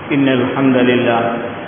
إن الحمد لله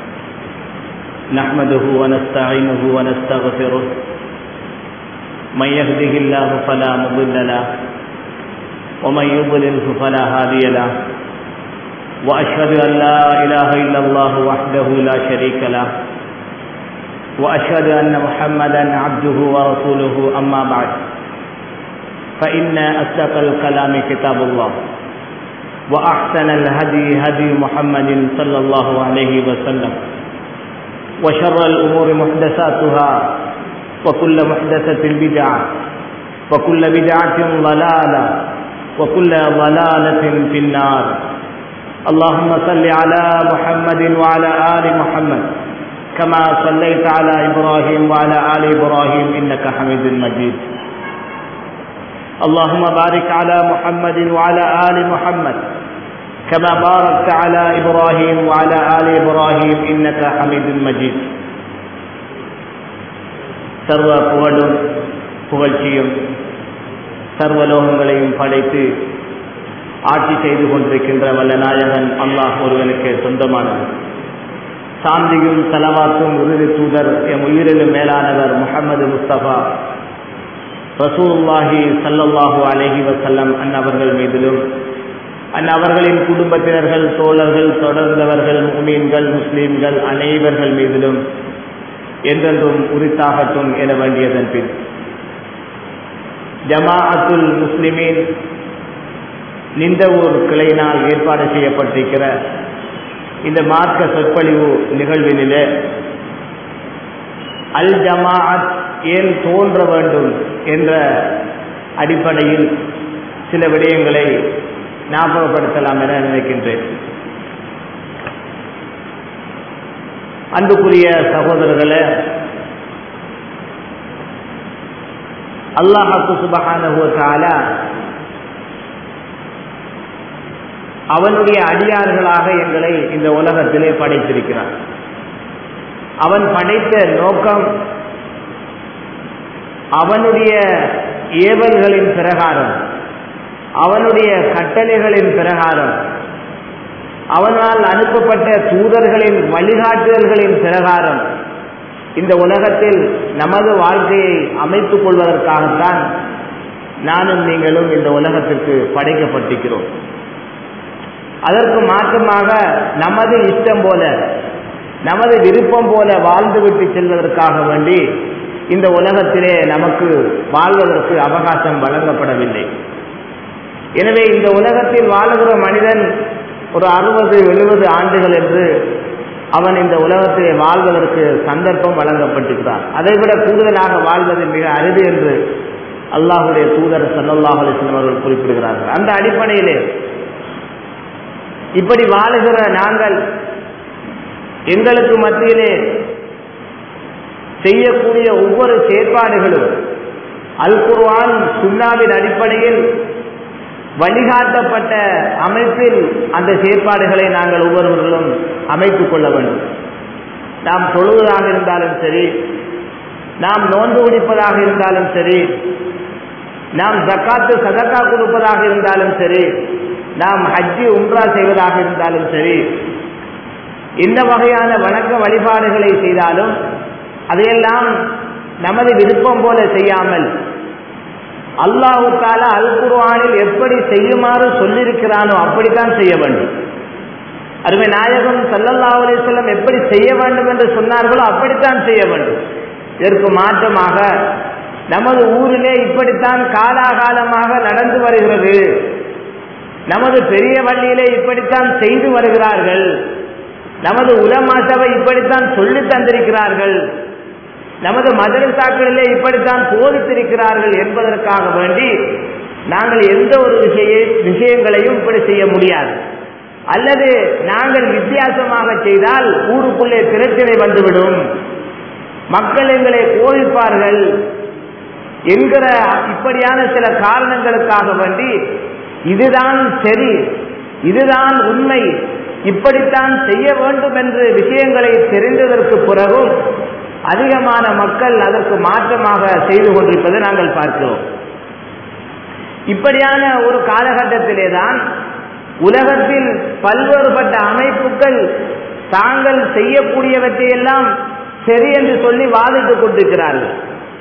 نحمده ونستعينه ونستغفره من يهده الله فلا مضل له ومن يضلله فلا هادي له وأشهد أن لا إله إلا الله وحده لا شريك له وأشهد أن محمدا عبده ورسوله أما بعد فإن أصدق الكلام كتاب الله وأحسن الهدي هدي محمد صلى الله عليه وسلم وشر الأمور محدثاتها وكل محدثة بدعة وكل بدعة ضلالة وكل ضلالة في النار اللهم صل على محمد وعلى آل محمد كما صليت على إبراهيم وعلى آل إبراهيم إنك حميد مجيد اللهم بارك على محمد وعلى آل محمد كما باركت على إبراهيم وعلى آل إبراهيم إنك حميد مجيد சர்வ புகழும் புகழ்ச்சியும் சர்வலோகங்களையும் படைத்து ஆட்சி செய்து கொண்டிருக்கின்ற வல்ல நாயகன் அல்லாஹ் ஒருவனுக்கு சொந்தமானது சாந்தியும் தலவாக்கும் இறுதி தூதர் எம் உயிரிலும் மேலானவர் முகமது முஸ்தபா ரசூல்லாஹி சல்லல்லாஹு அலஹி வசல்லம் அன்னவர்கள் மீதிலும் அந்நபர்களின் குடும்பத்தினர்கள் தோழர்கள் தொடர்ந்தவர்கள் முமீன்கள் முஸ்லீம்கள் அனைவர்கள் மீதிலும் என்றென்றும் உரித்தாகட்டும் என வேண்டியதன் பின் ஜமாஅத்துல் முஸ்லிமீன் நிந்தவூர் கிளையினால் ஏற்பாடு செய்யப்பட்டிருக்கிற இந்த மார்க்க சொற்பொழிவு நிகழ்வினிலே அல் ஜமாஅத் ஏன் தோன்ற வேண்டும் என்ற அடிப்படையில் சில விடயங்களை ஞாபகப்படுத்தலாம் என நினைக்கின்றேன் அன்புக்குரிய சகோதரர்களே அல்லாஹாக்கு சுபகானுவத்தால அவனுடைய அடியார்களாக எங்களை இந்த உலகத்திலே படைத்திருக்கிறான் அவன் படைத்த நோக்கம் அவனுடைய ஏவல்களின் பிரகாரம் அவனுடைய கட்டளைகளின் பிரகாரம் அவனால் அனுப்பப்பட்ட தூதர்களின் வழிகாட்டுதல்களின் பிரகாரம் இந்த உலகத்தில் நமது வாழ்க்கையை அமைத்துக் கொள்வதற்காகத்தான் நானும் நீங்களும் இந்த உலகத்திற்கு படைக்கப்பட்டிருக்கிறோம் அதற்கு மாற்றமாக நமது இஷ்டம் போல நமது விருப்பம் போல வாழ்ந்துவிட்டு செல்வதற்காக வேண்டி இந்த உலகத்திலே நமக்கு வாழ்வதற்கு அவகாசம் வழங்கப்படவில்லை எனவே இந்த உலகத்தில் வாழுகிற மனிதன் ஒரு அறுபது எழுபது ஆண்டுகள் என்று அவன் இந்த உலகத்திலே வாழ்வதற்கு சந்தர்ப்பம் வழங்கப்பட்டிருக்கிறான் அதைவிட கூடுதலாக வாழ்வது மிக அரிது என்று அல்லாஹுடைய தூதர் சல்லாஹ் அலிஸ்லம் அவர்கள் குறிப்பிடுகிறார்கள் அந்த அடிப்படையிலே இப்படி வாழுகிற நாங்கள் எங்களுக்கு மத்தியிலே செய்யக்கூடிய ஒவ்வொரு செயற்பாடுகளும் அல் குர்வான் சுண்ணாவின் அடிப்படையில் வழிகாட்டப்பட்ட அமைப்பில் அந்த செயற்பாடுகளை நாங்கள் ஒவ்வொருவர்களும் அமைத்துக் கொள்ள வேண்டும் நாம் தொழுவதாக இருந்தாலும் சரி நாம் நோன்பு குடிப்பதாக இருந்தாலும் சரி நாம் ஜக்காத்து சதக்கா கொடுப்பதாக இருந்தாலும் சரி நாம் ஹஜ்ஜி உம்ரா செய்வதாக இருந்தாலும் சரி எந்த வகையான வணக்க வழிபாடுகளை செய்தாலும் அதையெல்லாம் நமது விருப்பம் போல செய்யாமல் அல்லாஹு தாலா அல் குர்ஆனில் எப்படி செய்யுமாறு சொல்லியிருக்கிறானோ அப்படித்தான் செய்ய வேண்டும் அருமை நாயகம் சல்லல்லா அலிஸ்லம் எப்படி செய்ய வேண்டும் என்று சொன்னார்களோ அப்படித்தான் செய்ய வேண்டும் இதற்கு மாற்றமாக நமது ஊரிலே இப்படித்தான் காலாகாலமாக நடந்து வருகிறது நமது பெரிய வள்ளியிலே இப்படித்தான் செய்து வருகிறார்கள் நமது உலமா சபை இப்படித்தான் சொல்லி தந்திருக்கிறார்கள் நமது மதரசாக்களிலே இப்படித்தான் போதித்திருக்கிறார்கள் என்பதற்காக வேண்டி நாங்கள் எந்த ஒரு விஷய விஷயங்களையும் இப்படி செய்ய முடியாது அல்லது நாங்கள் வித்தியாசமாக செய்தால் ஊருக்குள்ளே பிரச்சனை வந்துவிடும் மக்கள் எங்களை கோவிப்பார்கள் என்கிற இப்படியான சில காரணங்களுக்காக வேண்டி இதுதான் சரி இதுதான் உண்மை இப்படித்தான் செய்ய வேண்டும் என்று விஷயங்களை தெரிந்ததற்கு பிறகும் அதிகமான மக்கள் அதற்கு மாற்றமாக செய்து கொண்டிருப்பதை நாங்கள் பார்க்கிறோம் இப்படியான ஒரு காலகட்டத்திலே தான் உலகத்தில் பல்வேறுபட்ட அமைப்புகள் தாங்கள் செய்யக்கூடியவற்றையெல்லாம் சரி என்று சொல்லி வாதிட்டுக் கொண்டிருக்கிறார்கள்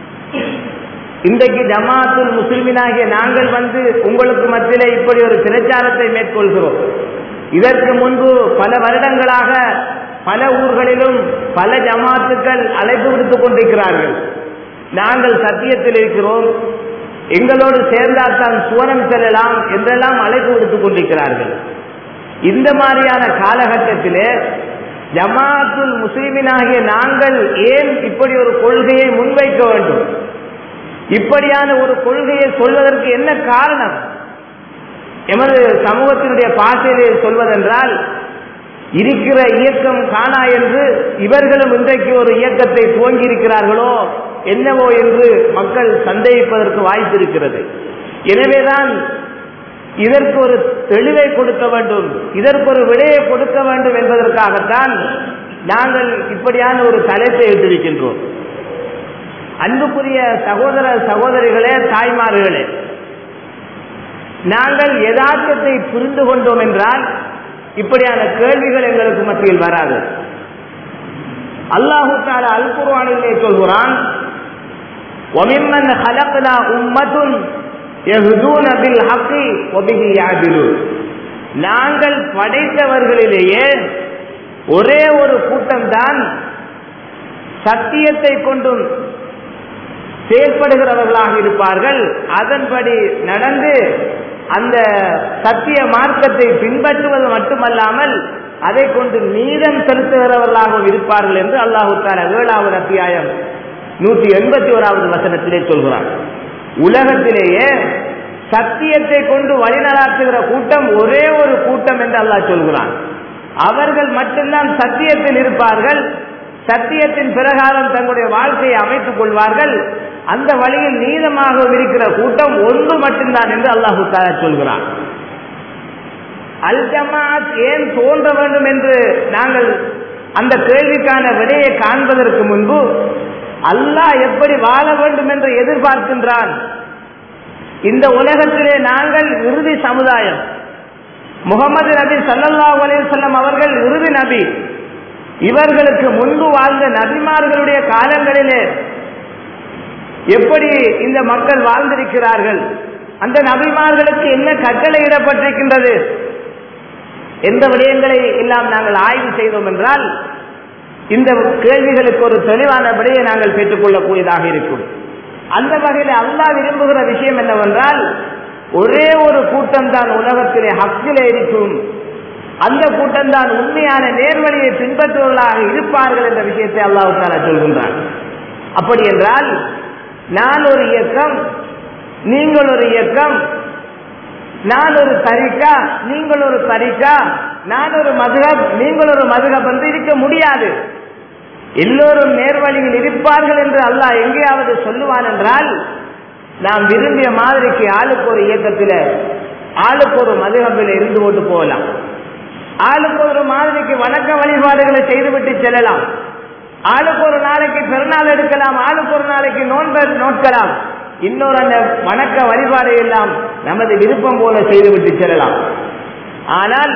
இன்றைக்கு ஜமாத்துல் முஸ்லிமினாகிய நாங்கள் வந்து உங்களுக்கு மத்தியிலே இப்படி ஒரு பிரச்சாரத்தை மேற்கொள்கிறோம் இதற்கு முன்பு பல வருடங்களாக பல ஊர்களிலும் பல ஜமாத்துக்கள் அழைப்பு விடுத்துக் கொண்டிருக்கிறார்கள் நாங்கள் சத்தியத்தில் இருக்கிறோம் எங்களோடு சேர்ந்தால்தான் சுவனம் செல்லலாம் என்றெல்லாம் அழைப்பு விடுத்துக் கொண்டிருக்கிறார்கள் இந்த மாதிரியான காலகட்டத்திலே ஜமாத்துல் முஸ்லிமினாகிய நாங்கள் ஏன் இப்படி ஒரு கொள்கையை முன்வைக்க வேண்டும் இப்படியான ஒரு கொள்கையை சொல்வதற்கு என்ன காரணம் எமது சமூகத்தினுடைய பாசையிலே சொல்வதென்றால் இருக்கிற இயக்கம் காணா என்று இவர்களும் இன்றைக்கு ஒரு இயக்கத்தை துவங்கி இருக்கிறார்களோ என்னவோ என்று மக்கள் சந்தேகிப்பதற்கு வாய்ப்பு இருக்கிறது எனவேதான் இதற்கு ஒரு தெளிவை கொடுக்க வேண்டும் இதற்கு ஒரு விடையை கொடுக்க வேண்டும் என்பதற்காகத்தான் நாங்கள் இப்படியான ஒரு தலைப்பை எடுத்திருக்கின்றோம் அன்புக்குரிய சகோதர சகோதரிகளே தாய்மார்களே நாங்கள் யதார்த்தத்தை புரிந்து கொண்டோம் என்றால் இப்படியான கேள்விகள் எங்களுக்கு மத்தியில் வராது அல்லாஹு தாலா அல் குர்ஆனிலே சொல்கிறான் وَمِمَّنْ خَلَقْنَا أُمَّةٌ يَهْدُونَ بِالْحَقِّ وَبِهِ يَعْدِلُونَ நாங்கள் படைத்தவர்களிலேயே ஒரே ஒரு கூட்டம்தான் சத்தியத்தை கொண்டும் செயல்படுகிறவர்களாக இருப்பார்கள் அதன்படி நடந்து அந்த சத்திய மார்க்கத்தை பின்பற்றுவது மட்டுமல்லாமல் அதை கொண்டு நீதம் செலுத்துகிறவர்களாகவும் இருப்பார்கள் என்று அல்லாஹு தாலா ஏழாவது அத்தியாயம் நூற்றி எண்பத்தி ஓராவது வசனத்திலே சொல்கிறார் உலகத்திலேயே சத்தியத்தை கொண்டு வழிநடாத்துகிற கூட்டம் ஒரே ஒரு கூட்டம் என்று அல்லாஹ் சொல்கிறான் அவர்கள் மட்டும்தான் சத்தியத்தில் இருப்பார்கள் சத்தியத்தின் பிரகாரம் தங்களுடைய வாழ்க்கையை அமைத்துக் கொள்வார்கள் அந்த வழியில் நீதமாக இருக்கிற கூட்டம் ஒன்று மட்டும்தான் என்று அல்லாஹு தாலா சொல்கிறான் அல் ஜமாத் ஏன் தோன்ற வேண்டும் என்று நாங்கள் அந்த கேள்விக்கான விடையை காண்பதற்கு முன்பு அல்லாஹ் எப்படி வாழ வேண்டும் என்று எதிர்பார்க்கின்றான் இந்த உலகத்திலே நாங்கள் இறுதி சமுதாயம் முகமது நபி சல்லல்லாஹு அலைஹி வஸல்லம் அவர்கள் இறுதி நபி இவர்களுக்கு முன்பு வாழ்ந்த நபிமார்களுடைய காலங்களிலே எப்படி இந்த மக்கள் வாழ்ந்திருக்கிறார்கள் அந்த நபிமார்களுக்கு என்ன கட்டளையிடப்பட்டிருக்கின்றது எந்த விடயங்களை எல்லாம் நாங்கள் ஆய்வு செய்தோம் என்றால் இந்த கேள்விகளுக்கு ஒரு தெளிவான விடையை நாங்கள் பெற்றுக்கொள்ளக்கூடியதாக இருக்கும் அந்த வகையில் அல்லாஹ் விரும்புகிற விஷயம் என்னவென்றால் ஒரே ஒரு கூட்டம் தான் உலகத்திலே ஹக்கிலே இருக்கும் அந்த கூட்டம் தான் உண்மையான நேர்வழியை பின்பற்றுவர்களாக இருப்பார்கள் என்ற விஷயத்தை அல்லாஹு தாலா சொல்கின்றார் அப்படி என்றால் நான் ஒரு இயக்கம் நீங்கள் ஒரு இயக்கம் நான் ஒரு தரிக்கா நீங்கள் ஒரு தரிக்கா நான் ஒரு மதுகப் நீங்கள் ஒரு மதுகப் என்று இருக்க முடியாது எல்லோரும் நேர்வழியில் இருப்பார்கள் என்று அல்லாஹ் எங்கேயாவது சொல்லுவான் என்றால் நாம் விரும்பிய மாதிரிக்கு ஆளுக்கு ஒரு இயக்கத்தில் ஆளுக்கு ஒரு மதுகப்பில் இருந்து கொண்டு போகலாம் ஆளுக்கு ஒரு மாதிரிக்கு வணக்க வழிபாடுகளை செய்துவிட்டு செல்லலாம் ஆளுக்கு ஒரு நாளைக்கு பெருநாள் எடுக்கலாம் ஆளுக்கு ஒரு நாளைக்கு நோன்பு நோட்கலாம் இன்னொரு அந்த வணக்க வழிபாடு எல்லாம் நமது விருப்பம் போல செய்துவிட்டு செல்லலாம் ஆனால்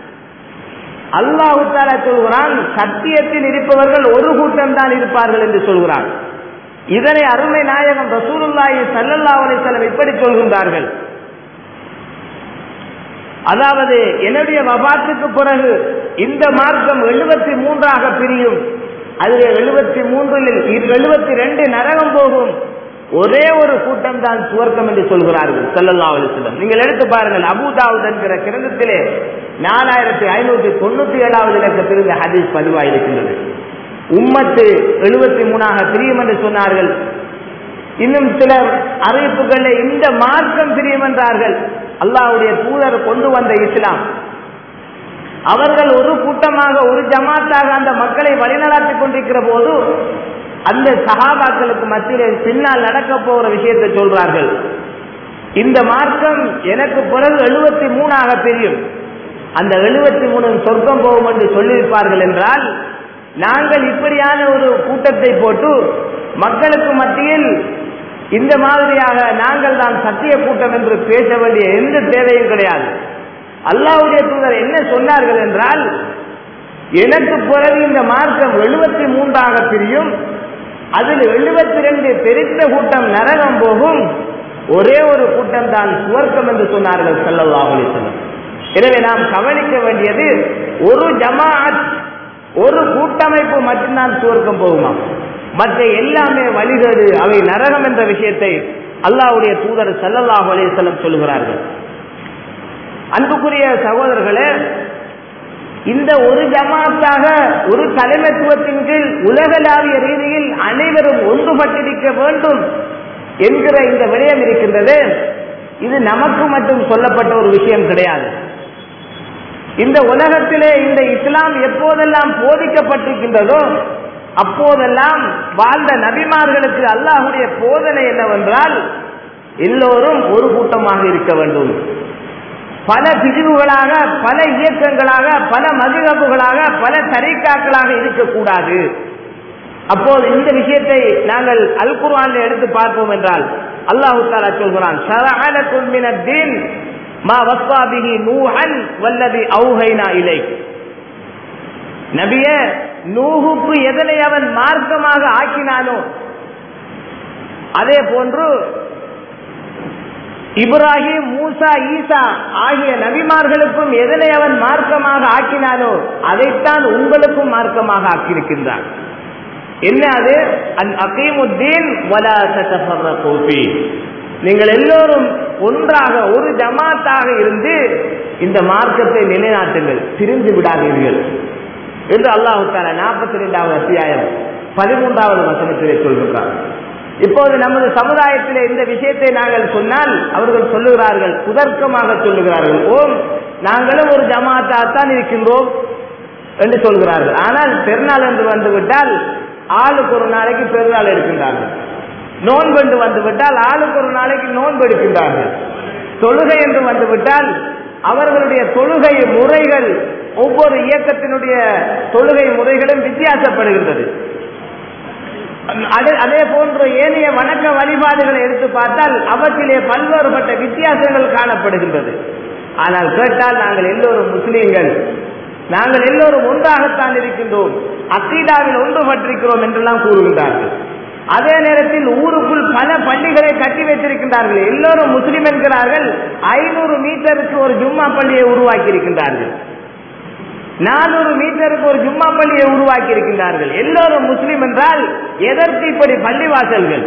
அல்லாஹு தாலா சொல்கிறான் சத்தியத்தில் இருப்பவர்கள் ஒரு கூட்டம் தான் இருப்பார்கள் என்று சொல்கிறான் இதனை அருமை நாயகம் ரசூலுல்லாஹி ஸல்லல்லாஹு அலைஹி வஸல்லம் இப்படி சொல்கின்றார்கள் அதாவது என்னுடைய வபாத்துக்கு பிறகு இந்த மார்க்கம் எழுபத்தி மூன்றாக பிரியும் அதில் எழுபத்தி மூன்றில் எழுபத்தி ரெண்டு நரகம் போகும் ஒரே ஒரு கூட்டம் தான் சுவர்க்கம் என்று சொல்கிறார்கள் செல்லல்லா அலிஸ்லம் நீங்கள் எடுத்து பாருங்கள் அபுதாவுத் என்கிற கிரந்தத்திலே நாலாயிரத்தி ஐநூத்தி தொண்ணூத்தி ஏழாவது இலக்கத்தில் இந்த ஹதீஸ் பதிவாயிருக்கின்றது உம்மத்து எழுபத்தி மூணாக பிரியும் என்று சொன்னார்கள் இன்னும் சிலர் அறிவிப்புகளில் இந்த மார்க்கம் பிரியும் என்றார்கள் அல்லாவுடைய தூதர் கொண்டு வந்த இஸ்லாம் அவர்கள் ஒரு கூட்டமாக ஒரு ஜமாத்தாக அந்த மக்களை வழிநடாத்தி கொண்டிருக்கிற போது அந்த சகாபாக்களுக்கு மத்தியிலே பின்னால் நடக்க போகிற விஷயத்தை சொல்றார்கள் இந்த மார்க்கம் எனக்கு பிறகு எழுபத்தி மூணாக தெரியும் அந்த எழுபத்தி மூணு சொர்க்கம் போகும் என்று சொல்லியிருப்பார்கள் என்றால் நாங்கள் இப்படியான ஒரு கூட்டத்தை போட்டு மக்களுக்கு மத்தியில் இந்த மாதிரியாக நாங்கள் தான் சத்திய கூட்டம் என்று பேச வேண்டிய எந்த தேவையும் கிடையாது அல்லாவுடைய தூதர் என்ன சொன்னார்கள் என்றால் எனக்கு பிறகு இந்த மார்க்கம் எழுபத்தி மூன்றாக பிரியும் அதில் எழுபத்தி ரெண்டு பெருத்த கூட்டம் நரகம் போகும் ஒரே ஒரு கூட்டம் தான் சுவர்க்கம் என்று சொன்னார்கள் ஸல்லல்லாஹு அலைஹி வஸல்லம் எனவே நாம் கவனிக்க வேண்டியது ஒரு ஜமாஅத் ஒரு கூட்டமைப்பு மட்டும்தான் சுவர்க்கம் போகுமா மற்ற எல்லாமே வழிகேடு அவை நரகம் என்ற விஷயத்தை அல்லாஹ்வுடைய தூதர் ஸல்லல்லாஹு அலைஹி வஸல்லம் சொல்லுகிறார்கள் அன்புக்குரிய சகோதரர்களே இந்த ஒரு ஜமாத்தாக ஒரு தலைமைத்துவத்தின் கீழ் உலகளாவிய ரீதியில் அனைவரும் ஒன்றுபட்டிருக்க வேண்டும் என்கிற இந்த விடயம் இருக்கின்றது இது நமக்கு மட்டும் சொல்லப்பட்ட ஒரு விஷயம் கிடையாது இந்த உலகத்திலே இந்த இஸ்லாம் எப்போதெல்லாம் போதிக்கப்பட்டிருக்கின்றதோ அப்போதெல்லாம் வாழ்ந்த நபிமார்களுக்கு அல்லாஹுடைய போதனை என்னவென்றால் எல்லோரும் ஒரு கூட்டமாக இருக்க வேண்டும் பல பிரிவுகளாக பல இயக்கங்களாக பல மதுகபுகளாக பல தரிக்காக்களாக இருக்கக்கூடாது அப்போது இந்த விஷயத்தை நாங்கள் அல் குர்ஆன்ல எடுத்து பார்ப்போம் என்றால் அல்லாஹு தாலா சொல்கிறான் ஷரஅலக்கும் மினத்தீன் மா வஸ்ஸா பிஹி நூஹன் வல்லதி அவுஹைனா இலை நபியே நூஹுக்கு எதனை அவன் மார்க்கமாக ஆக்கினானோ அதே போன்று இப்ராஹிம் மூசா ஈசா ஆகிய நபிமார்களுக்கும் எதனை அவன் மார்க்கமாக ஆக்கினானோ அதைத்தான் உங்களுக்கும் மார்க்கமாக ஆக்கியிருக்கின்றான் என்ன அது அன் அகீமுத்தீன் வலா தத்தஃபர்ரகூ ஃபீ. நீங்கள் எல்லோரும் ஒன்றாக ஒரு ஜமாத்தாக இருந்து இந்த மார்க்கத்தை நிலைநாட்டுங்கள் பிரிந்து விடாதீர்கள் என்று அல்லாஹு தாலா நாற்பத்தி ரெண்டாவது அத்தியாயம் பதிமூன்றாவது வசனத்திலே சொல்கின்றார் இப்போது நமது சமுதாயத்திலே இந்த விஷயத்தை நாங்கள் சொன்னால் அவர்கள் சொல்லுகிறார்கள் குதர்க்கமாக சொல்லுகிறார்கள் ஓம் நாங்களும் ஒரு ஜமாத்தாத்தான் இருக்கின்றோம் என்று சொல்கிறார்கள் ஆனால் பெருநாள் என்று வந்துவிட்டால் ஆளுக்கு ஒரு நாளைக்கு பெருநாள் எடுக்கின்றார்கள் நோன்பு என்று வந்துவிட்டால் ஆளுக்கு ஒரு நாளைக்கு நோன்பு எடுக்கின்றார்கள் தொழுகை என்று வந்துவிட்டால் அவர்களுடைய தொழுகை முறைகள் ஒவ்வொரு இயக்கத்தினுடைய தொழுகை முறைகளும் வித்தியாசப்படுகின்றது அதே அதே போன்ற ஏனைய வணக்க வழிபாடுகளை எடுத்து பார்த்தால் அவற்றிலே பல்வேறுபட்ட வித்தியாசங்கள் காணப்படுகின்றது ஆனால் கேட்டால் நாங்கள் எல்லோரும் முஸ்லீம்கள் நாங்கள் எல்லோரும் ஒன்றாகத்தான் இருக்கின்றோம் அக்கீடாவில் ஒன்றுபட்டிருக்கிறோம் என்றெல்லாம் கூறுகின்றார்கள் அதே நேரத்தில் ஊருக்குள் பல பள்ளிகளை கட்டி வைத்திருக்கின்றார்கள் எல்லோரும் முஸ்லிம் என்கிறார்கள் ஐநூறு மீட்டருக்கு ஒரு ஜும்மா பள்ளியை உருவாக்கி இருக்கின்றார்கள் நானூறு மீட்டருக்கு ஒரு ஜும்மா பள்ளியை உருவாக்கி இருக்கின்றார்கள் எல்லோரும் முஸ்லிம் என்றால் எதற்கு இப்படி பள்ளிவாசல்கள்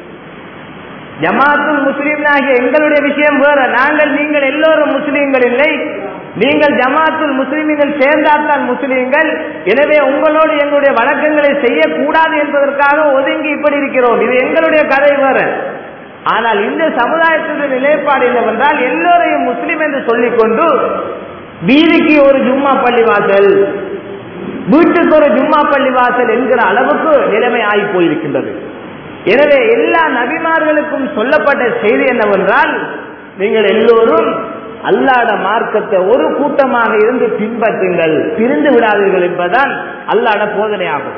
ஜமாத்துல் முஸ்லிம் ஆகிய எங்களுடைய விஷயம் வேற நாங்கள் நீங்கள் எல்லோரும் முஸ்லீம்கள் இல்லை நீங்கள் ஜமாத்துல் முஸ்லிம்கள் சேர்ந்தால்தான் முஸ்லீம்கள் எனவே உங்களோடு எங்களுடைய வழக்கங்களை செய்யக்கூடாது என்பதற்காக ஒதுங்கி இப்படி இருக்கிறோம் இது எங்களுடைய கதை வேற ஆனால் இந்த சமுதாயத்தினுடைய நிலைப்பாடு என்னவென்றால் எல்லோரையும் முஸ்லிம் என்று சொல்லிக்கொண்டு வீதிக்கு ஒரு ஜும்மா பள்ளி வாசல் வீட்டுக்கு ஒரு ஜும்மா பள்ளி வாசல் என்கிற அளவுக்கு நிலைமை ஆகி போயிருக்கின்றது எனவே எல்லா நபிமார்களுக்கும் சொல்லப்பட்ட செய்தி என்னவென்றால் நீங்கள் எல்லோரும் அல்லாட மார்க்கத்தை ஒரு கூட்டமாக இருந்து பின்பற்றுங்கள் பிரிந்து விடாதீர்கள் என்பதுதான் அல்லாட போதனையாகும்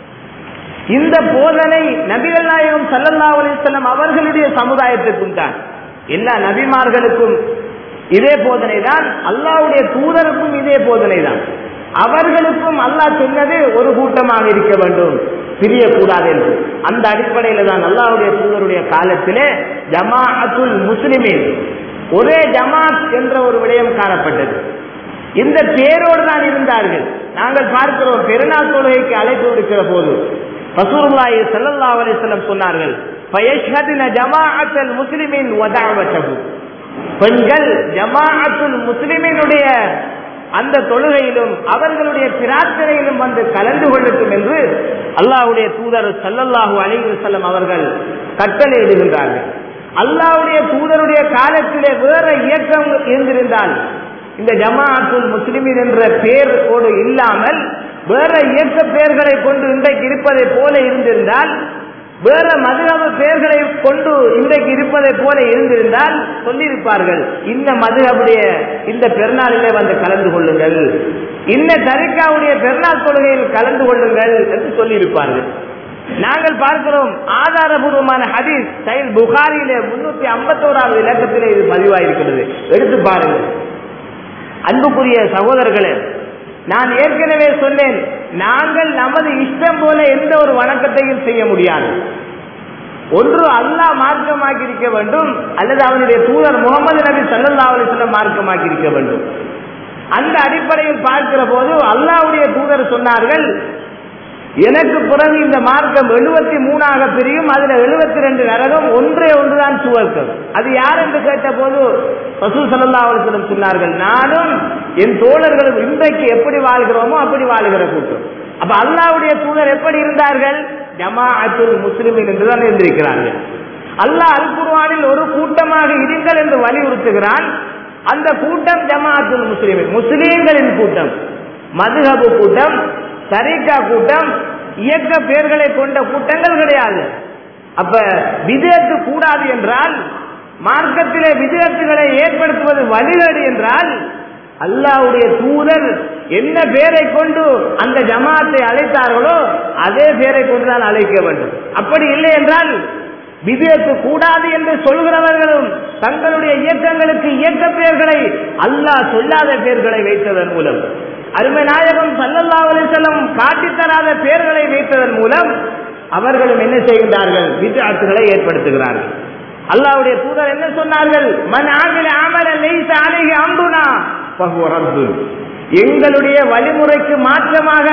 இந்த போதனை நபிகள் நாயகம் சல்லல்லா அலிஸ்லாம் அவர்களுடைய சமுதாயத்திற்கும் தான் எல்லா நபிமார்களுக்கும் இதே போதனை தான் அல்லாவுடைய தூதருக்கும் இதே போதனை தான் அவர்களுக்கும் அல்லாஹ் சொன்னது ஒரு கூட்டமாக இருக்க வேண்டும் பிரியக்கூடாது என்று அந்த அடிப்படையில் தான் அல்லாவுடைய தூதருடைய காலத்திலே ஜமாஅத்துல் முஸ்லிமின் ஒரே ஜமாத் என்ற ஒரு விடயம் காணப்பட்டது இந்த பேரோடு தான் இருந்தார்கள் நாங்கள் பார்க்கிறோம் பெருநாள் தொழுகைக்கு அழைப்பு விடுக்கிற போது ரசூலுல்லாஹி ஸல்லல்லாஹு அலைஹி வஸல்லம் சொன்னார்கள் ஃபயஷ்ஹதுன ஜமாஅத்துல் முஸ்லிமின் வதஅவத்தஹு பெண்கள் ஜமாஅத்துல் முஸ்லிமினுடைய அந்த தொழுகையிலும் அவர்களுடைய பிரார்த்தனையிலும் வந்து கலந்து கொள்ளட்டும் என்று அல்லாஹ்வுடைய தூதர் ஸல்லல்லாஹு அலைஹி வஸல்லம் அவர்கள் கட்டளையிடுகின்றார்கள் அல்லாஹ்வுடைய தூதருடைய காலத்திலே வேற இயக்கம் இருந்திருந்தால் இந்த ஜமாஅத்துல் முஸ்லிமின் என்ற பெயரோடு இல்லாமல் வேற இயக்க பெயர்களை கொண்டு இன்றைக்கு இருப்பதை போல இருந்திருந்தால் வேற மதுகப பெயர்களை கொண்டு இன்றைக்கு இருப்பதை போல இருந்திருந்தால் சொல்லியிருப்பார்கள் இந்த மதுகபுடைய இந்த பெருநாளிலே வந்து கலந்து கொள்ளுங்கள் இந்த தரிக்காவுடைய பெருநாள் தொழுகையில் கலந்து கொள்ளுங்கள் என்று சொல்லியிருப்பார்கள் நாங்கள் பார்க்கிறோம் ஆதாரபூர்வமான ஹதீஸ் சைல் புகாரியிலே முன்னூத்தி ஐம்பத்தோராவது இலக்கத்திலே இது பதிவாயிருக்கிறது எடுத்து பாருங்கள் அன்புக்குரிய சகோதரர்களே நான் ஏற்கனவே சொன்னேன் நாங்கள் நமது இஷ்டம் போல எந்த ஒரு வணக்கத்தையும் செய்ய முடியாது ஒன்று அல்லாஹ் மார்க்கமாக்கி இருக்க வேண்டும் அல்லது அவனுடைய தூதர் முகமது நபி சல்லா அலிஸ்லம் மார்க்கமாக்கி இருக்க வேண்டும் அந்த அடிப்படையில் பார்க்கிற போது அல்லாவுடைய தூதர் சொன்னார்கள் எனக்கு பிறகு இந்த மார்க்கம் எழுபத்தி மூணாக பிரியும் அதுல எழுபத்தி ரெண்டு நரகம் ஒன்றே ஒன்றுதான் சுவர்க்கம் அது யார் என்று கேட்ட போது பசு சல்லா அலிஸ்லம் சொன்னார்கள் நானும் என் தோழர்களும் இன்றைக்கு எப்படி வாழ்கிறோமோ அப்படி வாழ்கிற கூட்டம் அப்ப அல்லாவுடைய தூதர் எப்படி இருந்தார்கள் ஜமாஅத்துல் முஸ்லிமின் என்றுதான் இருந்திருக்கிறார்கள் அல்லாஹ் அல் குர்ஆனில் ஒரு கூட்டமாக இருங்கள் என்று வலியுறுத்துகிறான் அந்த கூட்டம் ஜமாஅத்துல் முஸ்லிமின் முஸ்லீம்களின் கூட்டம் மதுஹபு கூட்டம் தரீக்கா கூட்டம் இயக்க பெயர்களை கொண்ட கூட்டங்கள் கிடையாது அப்ப விதேத்து கூடாது என்றால் மார்க்கத்திலே விதேத்துகளை ஏற்படுத்துவது வழிகேடு என்றால் அல்லாவுடைய தூதர் என்ன பேரை கொண்டு அந்த ஜமாத்தை அழைத்தார்களோ அதே பேரை கொண்டுதான் அழைக்க வேண்டும் அப்படி இல்லை என்றால் விதேத்து கூடாது என்று சொல்கிறவர்களும் தங்களுடைய இயக்கங்களுக்கு இயக்க பெயர்களை அல்லாஹ் சொல்லாத பெயர்களை வைத்ததன் மூலம் அருமை நாயகம் சல்லல்லா அலிசல்லம் காட்டித்தராத பெயர்களை வைத்ததன் மூலம் அவர்களும் என்ன செய்கின்றார்கள் வித்யார்த்துகளை ஏற்படுத்துகிறார்கள் அல்லாவுடைய தூதர் என்ன சொன்னார்கள் மன் ஆகில அமல லைச அலைஹி அம்ருனா ஃபஹுவ ரத்து எங்களுடைய வழிமுறைக்கு மாற்றமாக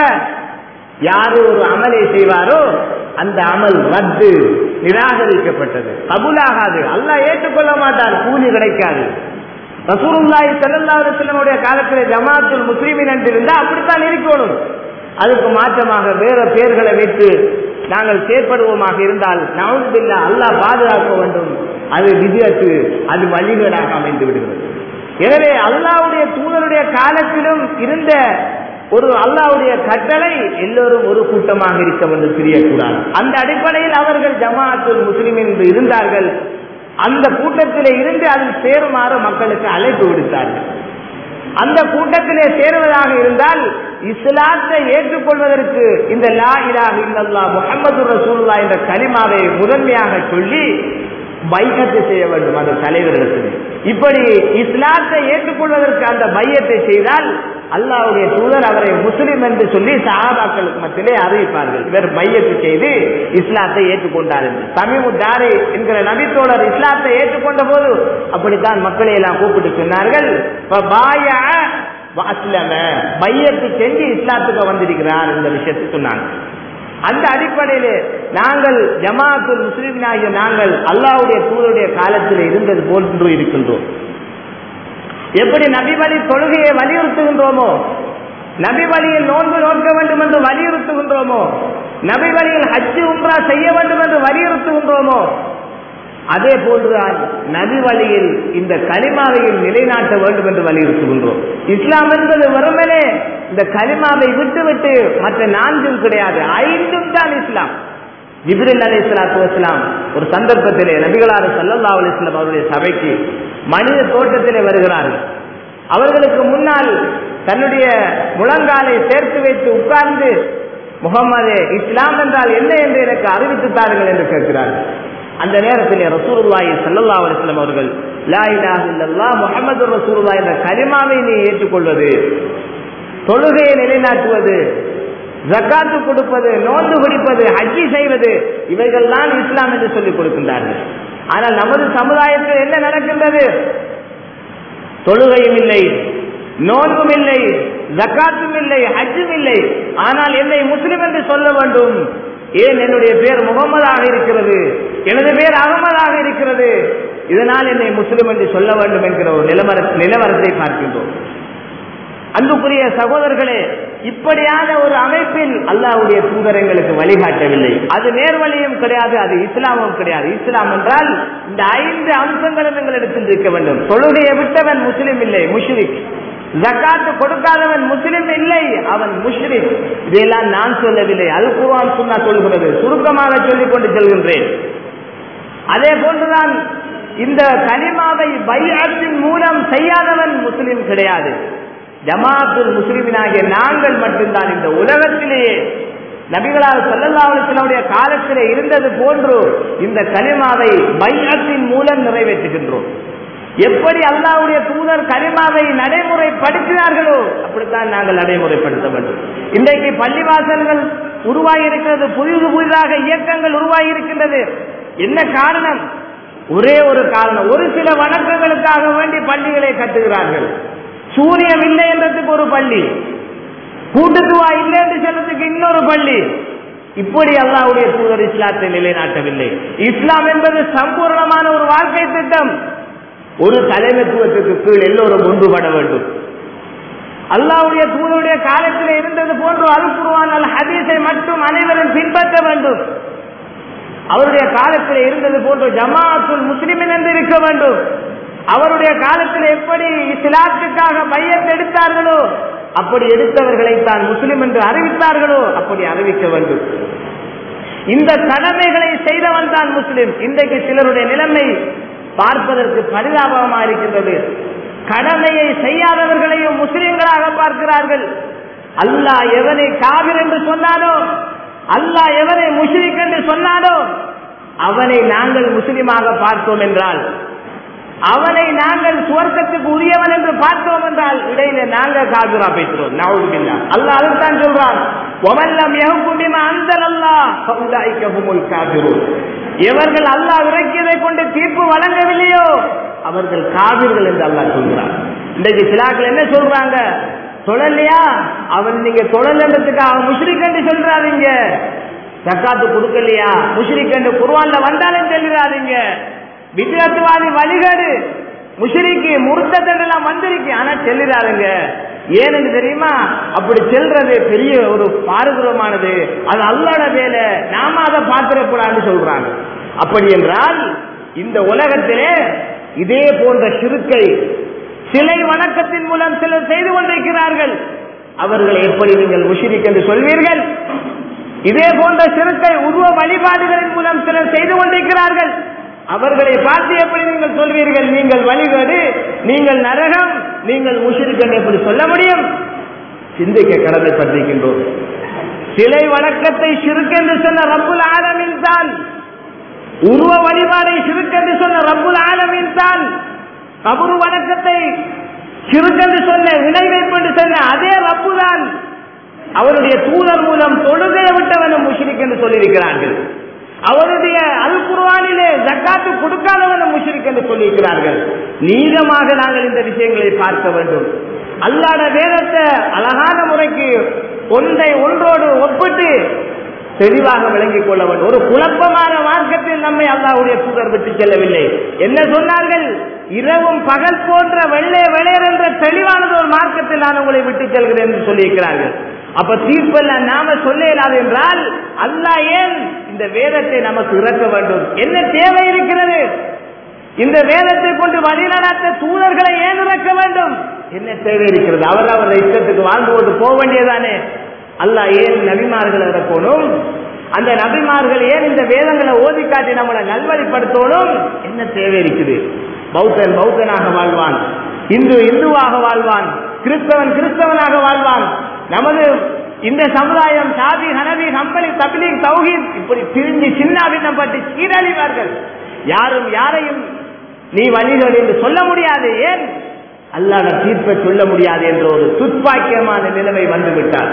யாரு ஒரு அமலை செய்வாரோ அந்த அமல் ரத்து நிராகரிக்கப்பட்டது கபுலாகாது அல்லாஹ் ஏற்றுக்கொள்ள மாட்டார் கூலி கிடைக்காது ரசூலுல்லாஹி ஸல்லல்லாஹு அலைஹி வஸல்லமுடைய காலத்திலே ஜமாத்துல் முஸ்லிமின் என்று இருந்தா அப்படித்தான் இருக்கணும் அதுக்கு மாற்றமாக வேற பெயர்களை வைத்து நாங்கள் செயற்படுவோமாக இருந்தால் நவுதுபில்லா அல்லாஹ் பாதுகாக்க வேண்டும் அது விஜயத்து அது வழிகேடாக அமைந்து விடுகிறது எனவே அல்லாவுடைய தூதருடைய காலத்திலும் இருந்த ஒரு அல்லாவுடைய கட்டளை எல்லோரும் ஒரு கூட்டமாக இருக்க வேண்டும் தெரியக்கூடாது அந்த அடிப்படையில் அவர்கள் ஜமாஅத்துல் முஸ்லிமின் என்று இருந்தார்கள் அந்த கூட்டத்திலே இருந்து அதில் சேருமாறு மக்களுக்கு அழைப்பு விடுத்தார்கள் அந்த கூட்டத்திலே சேருவதாக இருந்தால் இஸ்லாத்தை ஏற்றுக்கொள்வதற்கு இந்த லா இலாஹ இல்லல்லா முஹம்மது ரசூலுல்லா என்ற கலிமாவை முதன்மையாக சொல்லி பைக்கத்தை செய்ய வேண்டும் அந்த தலைவரிடத்தில் இப்படி இஸ்லாத்தை ஏற்றுக்கொள்வதற்கு அந்த பையத்தை செய்தால் அல்லாவுடைய தூதர் அவரை முஸ்லிம் என்று சொல்லி சஹாபாக்களுக்கு மத்தியிலே அறிவிப்பார்கள் இவர் பையத்து செய்து இஸ்லாத்தை ஏற்றுக்கொண்டார் என்று தமிழ் தாரை என்கிற நபித்தோழர் இஸ்லாத்தை ஏற்றுக்கொண்ட போது அப்படித்தான் மக்களை எல்லாம் கூப்பிட்டு சொன்னார்கள் பையத்து செஞ்சு இஸ்லாத்துக்கு வந்திருக்கிறார் இந்த விஷயத்தை சொன்னாங்க அந்த அடிப்படையில் நாங்கள் ஜமாத்துல் முஸ்லிமினாகிய நாங்கள் அல்லாவுடைய தூதருடைய காலத்தில் இருந்தது போன்று இருக்கின்றோம் எப்படி நபி வழி தொழுகையை வலியுறுத்துகின்றோமோ நபி வழியில் நோன்பு நோக்க வேண்டும் என்று வலியுறுத்துகின்றோமோ நபி வழியில் ஹஜ்ஜு உம்ரா செய்ய வேண்டும் என்று வலியுறுத்துகின்றோமோ அதே போன்றுதான் நபி வழியில் இந்த கலிமாவையும் நிலைநாட்ட வேண்டும் என்று வலியுறுத்துகின்றோம் இஸ்லாம் என்பது வெறுமனே இந்த கலிமாவை விட்டுவிட்டு மற்ற நான்கும் கிடையாது ஐந்தும் தான் இஸ்லாம் ஜிப்ரில் அலி இஸ்லாத்து வஸ்லாம் ஒரு சந்தர்ப்பத்திலே நபிகளாறு சல்லல்லா அலிஸ்லாம் அவருடைய சபைக்கு மனித தோட்டத்திலே வருகிறார்கள் அவர்களுக்கு முன்னால் தன்னுடைய முழங்காலை சேர்த்து வைத்து உட்கார்ந்து முகமது இஸ்லாம் என்றால் என்ன என்று எனக்கு அறிவித்து தாருங்கள் என்று கேட்கிறார்கள் அந்த நேரத்தில் ரசூலுல்லாஹி ஸல்லல்லாஹு அலைஹி வஸல்லம் அவர்கள் லா இலாஹ இல்லல்லாஹ் முஹம்மது ரசூலுல்லாஹ் என்ற கலிமாவை நீ ஏற்றுக்கொள்வது தொழுகையை நிலைநாட்டுவது ஜக்காத்து கொடுப்பது நோன்பு பிடிப்பது ஹஜ்ஜி செய்வது இவைகள் தான் இஸ்லாம் என்று சொல்லிக் கொடுக்கின்றார்கள் ஆனால் நமது சமுதாயத்தில் என்ன நடக்கின்றது தொழுகையும் இல்லை நோன்பும் இல்லை ஜக்காத்தும் இல்லை ஹஜ்ஜும் இல்லை ஆனால் என்னை முஸ்லிம் என்று சொல்ல வேண்டும் ஏன் என்னுடைய பேர் முகமதாக இருக்கிறது எனது பேர் அகமதாக இருக்கிறது இதனால் என்னை முஸ்லிம் என்று சொல்ல வேண்டும் என்கிற ஒரு நிலவர நிலவரத்தை பார்க்கின்றோம் அன்புக்குரிய சகோதரர்களே இப்படியான ஒரு அமைப்பில் அல்லாவுடைய தூதரங்களுக்கு வழிகாட்டவில்லை அது நேர்வழியும் கிடையாது அது இஸ்லாமும் கிடையாது இஸ்லாம் என்றால் இந்த ஐந்து அம்சங்களும் எங்களிடத்தில் இருக்க வேண்டும் தொழுகையை விட்டவன் முஸ்லிம் இல்லை முஷ்ரிக் ஜக்காத்து கொடுக்காதவன் முஸ்லிம் இல்லை அவன் முஷ்ரிக் இதையெல்லாம் நான் சொல்லவில்லை அல் குர்ஆன் சுன்னா சொல்கிறது சுருக்கமாக சொல்லிக் கொண்டு செல்கின்றேன் அதே போன்றுதான் இந்த கலிமாவை பைஅத்தின் மூலம் செய்யாதவன் முஸ்லிம் கிடையாது ஜமாத்துல் முஸ்லிமினாகிய நாங்கள் மட்டும்தான் இந்த உலகத்திலேயே நபிகளால் செல்லல்லாவுடைய காலத்திலே இருந்தது போன்று இந்த கலிமாவை பைஅத்தின் மூலம் நிறைவேற்றுகின்றோம் எப்படி அல்லாவுடைய தூதர் கரிமாவை நடைமுறைப்படுத்தினார்களோ அப்படித்தான் நாங்கள் நடைமுறைப்படுத்த வேண்டும் இன்றைக்கு பள்ளிவாசல்கள் உருவாகி இருக்கிறது புதிது புதிதாக இயக்கங்கள் உருவாகி இருக்கின்றது என்ன காரணம் ஒரே ஒரு காரணம் ஒரு சில வணக்கங்களுக்காக வேண்டி பள்ளிகளை கட்டுகிறார்கள் சூரியன் இல்லை என்றதுக்கு ஒரு பள்ளி கூட்டுத்துவா இல்லை என்று சொல்றதுக்கு இன்னொரு பள்ளி இப்படி அல்லாவுடைய தூதர் இஸ்லாத்தை நிலைநாட்டவில்லை இஸ்லாம் என்பது சம்பூர்ணமான ஒரு வாழ்க்கை திட்டம் ஒரு தலைமைத்துவத்துக்கு கீழ் எல்லோரும் ஒன்றுபட வேண்டும் அல்லாவுடைய தூதருடைய காலத்தில் இருந்தது போன்று அல்குருவான் அல் ஹதீஸை மட்டும் அனைவரும் பின்பற்ற வேண்டும் அவருடைய காலத்தில் இருந்தது போன்று ஜமாத்துல் முஸ்லிமின் என்று இருக்க வேண்டும் அவருடைய காலத்தில் எப்படி இஸ்லாத்துக்காக மையத்தை எடுத்தார்களோ அப்படி எடுத்தவர்களை தான் முஸ்லிம் என்று அறிவித்தார்களோ அப்படி அறிவிக்க வேண்டும் இந்த கடமைகளை செய்தவன் தான் முஸ்லிம் இன்றைக்கு சிலருடைய நிலைமை பார்ப்பதற்கு பரிதாபமாக இருக்கின்றது கடமையை செய்யாதவர்களையும் முஸ்லிம்களாக பார்க்கிறார்கள் அல்லாஹ் எவனை காவிர் என்று சொன்னானோ அல்லாஹ் எவனை முஸ்லிக் என்று சொன்னானோ அவனை நாங்கள் முஸ்லிமாக பார்த்தோம் என்றால் அவனை நாங்கள் சுவர்க்கத்துக்கு உரியவன் என்று பார்த்தோம் என்றால் இடையில நாங்கள் காதுரா பேசுறோம் நாவுதுபில்லா அல்லாஹ் அதுதான் சொல்றான் ஒவல்லம் எகுக்குமிமா அந்தல் அல்லாஹ் ஃபவுலாயிகஹுமுல் காபிரூன் எவர்கள் அல்லாஹ் இறக்கியதை கொண்டு தீர்ப்பு வழங்கவில்லையோ அவர்கள் காவிர்கள் என்று அல்லாஹ் சொல்கிறார் இன்றைக்கு சிலாக்கள் என்ன சொல்றாங்க தொழலையா அவன் நீங்க தொழலன்றதுக்காக முஷ்ரிக் என்று சொல்றாதீங்க சக்காத்து கொடுக்கலையா முஷ்ரிக் என்று குர்வான்ல வந்தாலும் சொல்லிடாதீங்க வித்தியாசவாதி வழிகாடு முஷரிக்கு முருத்தெல்லாம் வந்திருக்கு ஆனா செல்லிடாருங்க ஏன்னு தெரியுமா அப்படி செல்றது பெரிய ஒரு பாரதூரமானது அது அல்லாட வேலை நாம அதை பார்த்திடக்கூடாதுன்னு சொல்றாங்க அப்படி என்றால் இந்த உலகத்திலே இதே போன்ற சிறுக்கை சிலை வணக்கத்தின் மூலம் சிலர் செய்து கொண்டிருக்கிறார்கள் அவர்களை எப்படி நீங்கள் முஷிரிக் என்று சொல்வீர்கள் இதே போன்ற சிறுக்கை உருவ வழிபாடுகளின் மூலம் சிலர் செய்து கொண்டிருக்கிறார்கள் அவர்களை பார்த்து எப்படி நீங்கள் சொல்வீர்கள் நீங்கள் வழிகாடு நீங்கள் நரகம் நீங்கள் முஷிரிக்கன் எப்படி சொல்ல முடியும் சிந்திக்க கடமைப்பட்டிருக்கின்றோம் சிலை வணக்கத்தை சிறுக்கென்று சொன்ன ரப்புல் ஆலமின் தான் உருவ வழிபாடை சிறுக்கென்று சொன்ன ரப்புல் ஆலமின் தான் கபுரு வணக்கத்தை சிறுக்கென்று சொன்ன இணை வைப்பென்று சொன்ன அதே ரப்பு தான் அவருடைய தூதர் மூலம் தொழுகையை விட்டவனும் முஷிரிக் என்று சொல்லியிருக்கிறார்கள் அவருடைய அல் குர்வானிலே ஜக்காத்து கொடுக்காதவனும் முஷிரிக் என்று சொல்லியிருக்கிறார்கள் நீளமாக நாங்கள் இந்த விஷயங்களை பார்க்க வேண்டும் அல்லாட வேதத்தை அழகான முறைக்கு ஒன்றை ஒன்றோடு ஒப்பிட்டு தெளிவாக விளங்கிக் கொள்ள வேண்டும் ஒரு குழப்பமான மார்க்கத்தில் நம்மை அல்லாவுடைய தூதர் விட்டு செல்லவில்லை என்ன சொன்னார்கள் இரவும் பகல் போன்ற வெள்ளை வெளையர் என்ற தெளிவானது ஒரு மார்க்கத்தில் நான் உங்களை விட்டு செல்கிறேன் என்று சொல்லியிருக்கிறார்கள் அப்ப தீர்ப்பெல்லாம் நாம சொல்ல இயலாது என்றால் அல்லாஹ் ஏன் இந்த வேதத்தை நமக்கு இறக்க வேண்டும் என்ன தேவை இருக்கிறது இந்த வேதத்தை கொண்டு வழிநடத்த தூதர்களை ஏன் இறக்க வேண்டும் என்ன தேவை இருக்கிறது அவர் அவர் இஷ்டத்துக்கு வாழ்ந்து கொண்டு போக வேண்டியதானே அல்லாஹ் ஏன் நபிமார்கள் இறக்கணும் அந்த நபிமார்கள் ஏன் இந்த வேதங்களை ஓதி காட்டி நம்மளை நல்வழிப்படுத்தணும் என்ன தேவை இருக்குது பௌத்தன் பௌத்தனாக வாழ்வான் இந்து இந்துவாக வாழ்வான் கிறிஸ்தவன் கிறிஸ்தவனாக வாழ்வான் நமது இந்த சமுதாயம் சாதி ஹனவி ஹம்பலி தபிலீக் தௌஹீத் இப்படி பிரிஞ்சு சின்ன பட்டு சீரழிவார்கள் யாரும் யாரையும் நீ வழிகள் என்று சொல்ல முடியாது ஏன் அல்லாத தீர்ப்பை சொல்ல முடியாது என்ற ஒரு துப்பாக்கியமான நிலைமை வந்துவிட்டார்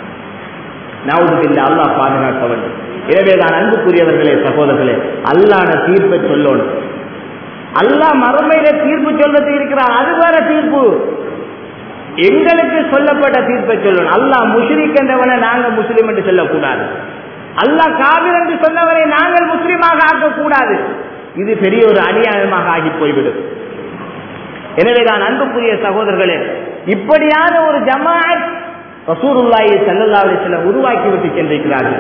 நவுதுபில்ல அல்லாஹ் பாதுகாக்க வேண்டும் எனவே தான் அன்புக்குரியவர்களே சகோதரர்களே அல்லாட தீர்ப்பை சொல்லணும் அல்லாஹ் மறுமையில தீர்ப்பு சொல்றது இருக்கிறார் அது வேற தீர்ப்பு எங்களுக்கு சொல்லப்பட்ட தீர்ப்பை சொல்லணும் அல்லாஹ் முஸ்லிக் என்றவனை நாங்க முஸ்லிம் என்று சொல்லக்கூடாது அல்லாஹ் காவிர் என்று சொன்னவரை நாங்கள் முஸ்லிமாக ஆக்கக்கூடாது இது பெரிய ஒரு அநியாயமாக ஆகி போய்விடும் எனவே தான் அன்புக்குரிய சகோதரர்களே இப்படியான ஒரு ஜமாத் ரசூருல்லாயை சல்லல்லா அலிஸ்லாம் உருவாக்கி விட்டு சென்றிருக்கிறார்கள்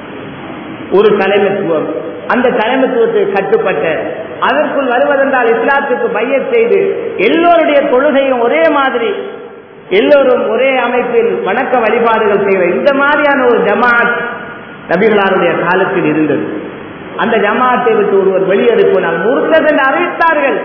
ஒரு தலைமைத்துவம் அந்த தலைமைத்துவத்துக்கு கட்டுப்பட்ட அதற்குள் வருவதென்றால் இஸ்லாத்துக்கு பைய செய்து எல்லோருடைய தொழுகையும் ஒரே மாதிரி எல்லோரும் ஒரே அமைப்பில் வணக்க வழிபாடுகள் செய்கிற இந்த மாதிரியான ஒரு ஜமாத் நபிகளாருடைய காலத்தில் இருந்தது அந்த ஜமாத்தை விட்டு ஒருவர் வெளியேறிப்போனால் முர்த்தத் என்று அறிவித்தார்கள்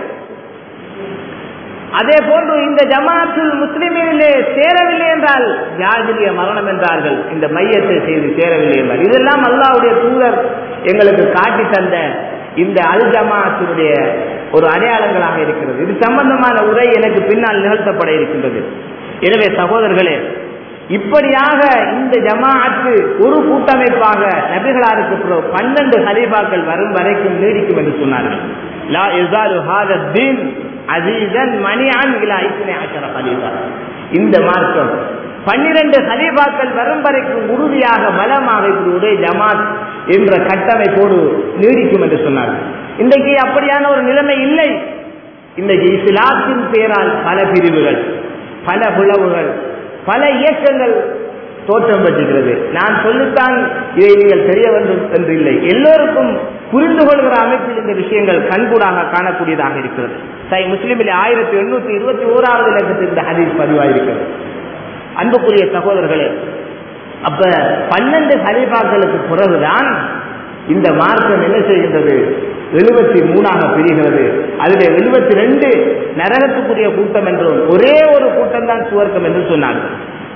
அதே போன்று இந்த ஜமாத்தில் முஸ்லிமிலே சேரவில்லை என்றால் ஜாகிரிய மரணம் என்றார்கள் இந்த மையத்தை செய்து சேரவில்லை என்றார் இதெல்லாம் அல்லாவுடைய தூதர் எங்களுக்கு காட்டி தந்த இந்த அல் ஜமாத்தினுடைய ஒரு அடையாளங்களாக இருக்கிறது இது சம்பந்தமான உரை எனக்கு பின்னால் நிகழ்த்தப்பட இருக்கின்றது எனவே சகோதரர்களே இப்படியாக இந்த ஜமாஅத்து ஒரு கூட்டமைப்பாக நபிகளாருக்கு பிறகு பன்னெண்டு ஹலீஃபாக்கள் வரும் வரைக்கும் நீடிக்கும் என்று சொன்னார்கள் லா இஸாலு ஹாதா தீன் அஸீஸன் மணிஅன் இலா இஸ்னி அஷர ஹலீஃபா இந்த மார்க்கம் பன்னிரண்டு ஹலீஃபாக்கள் வரும் வரைக்கும் உறுதியாக பலமாக இப்படி ஒரே ஜமாத் என்ற கட்டமைப்போடு நீடிக்கும் என்று சொன்னார்கள் இன்றைக்கு அப்படியான ஒரு நிலைமை இல்லை இன்றைக்கு இஸ்லாத்தின் பெயரால் பல பிரிவுகள் பல பிளவுகள் பல இயக்கங்கள் தோற்றம் பெற்றிருக்கிறது நான் சொல்லித்தான் இதை நீங்கள் தெரிய வேண்டும் என்று இல்லை எல்லோருக்கும் புரிந்து கொள்கிற அமைப்பில் இந்த விஷயங்கள் கண்கூடாக காணக்கூடியதாக இருக்கிறது சை முஸ்லிமில் ஆயிரத்தி எண்ணூத்தி இருபத்தி ஓராவது லட்சத்தில் இந்த ஹதீஸ் பதிவாயிருக்கிறது அன்புக்குரிய சகோதரர்களே அப்ப பன்னெண்டு ஹலீஃபாக்களுக்கு பிறகுதான் இந்த மார்க்கம் என்ன செய்கின்றது எழுபத்தி மூணாக பிரிகிறது அதில் எழுபத்தி ரெண்டு நரகத்துக்குரிய கூட்டம் என்றும் ஒரே ஒரு கூட்டம் தான் சுவர்க்கம் என்று சொன்னார்கள்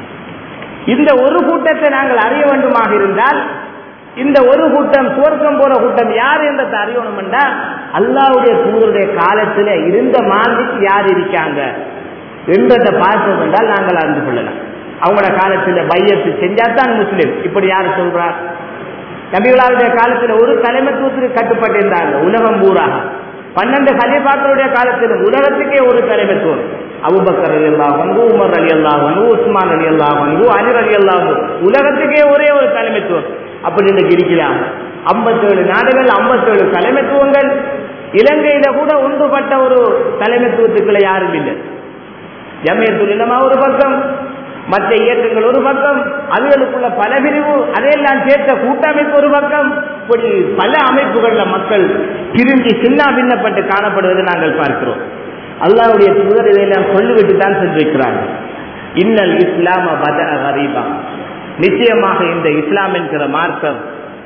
இந்த ஒரு கூட்டத்தை நாங்கள் அறிய வேண்டுமாக இருந்தால் இந்த ஒரு கூட்டம் சுவர்க்கம் போற கூட்டம் யார் என்றதை அறியணும் என்றால் அல்லாவுடைய தூதருடைய காலத்தில் இருந்த மாதிரிக்கு யார் இருக்காங்க என்றதை பார்த்தோம் என்றால் நாங்கள் அறிந்து கொள்ளலாம் அவங்களோட காலத்தில் பையத்து செஞ்சாதான் முஸ்லிம் இப்படி யார் சொல்றார் நபிகளாருடைய காலத்தில் ஒரு தலைமைத்துவத்திற்கு கட்டுப்பட்டிருந்தாங்க உலகம் பூராக பன்னெண்டு ஹலீஃபாக்களுடைய காலத்தில் உலகத்துக்கே ஒரு தலைமைத்துவம் அபுபக்கர் அலி அல்லாஹு உமர் அலி அல்லாஹு உஸ்மான் அலி அல்லாஹு அலிர் அலி அல்லாஹு உலகத்துக்கே ஒரே ஒரு தலைமைத்துவம் அப்படி இன்னைக்கு இருக்கலாம் ஐம்பத்தேழு நாடுகள் ஐம்பத்தேழு தலைமைத்துவங்கள் இலங்கையில கூட ஒன்றுபட்ட ஒரு தலைமைத்துவத்துக்குள்ள யாரும் இல்லை ஜமியத்துல் இலமா ஒரு பக்கம் மற்ற இயக்கங்கள் ஒரு பக்கம் அதுகளுக்குள்ள பல பிரிவு அதையெல்லாம் சேர்த்த கூட்டமைப்பு ஒரு பக்கம் இப்படி பல அமைப்புகள்ல மக்கள் திரும்பி சின்ன பின்னப்பட்டு காணப்படுவதை நாங்கள் பார்க்கிறோம் அல்லாவுடைய தூதர் இதையெல்லாம் சொல்லிவிட்டு தான் சென்றிருக்கிறார்கள் இன்னல் இஸ்லாம பத கரீபா நிச்சயமாக இந்த இஸ்லாம் என்கிற மார்க்கம்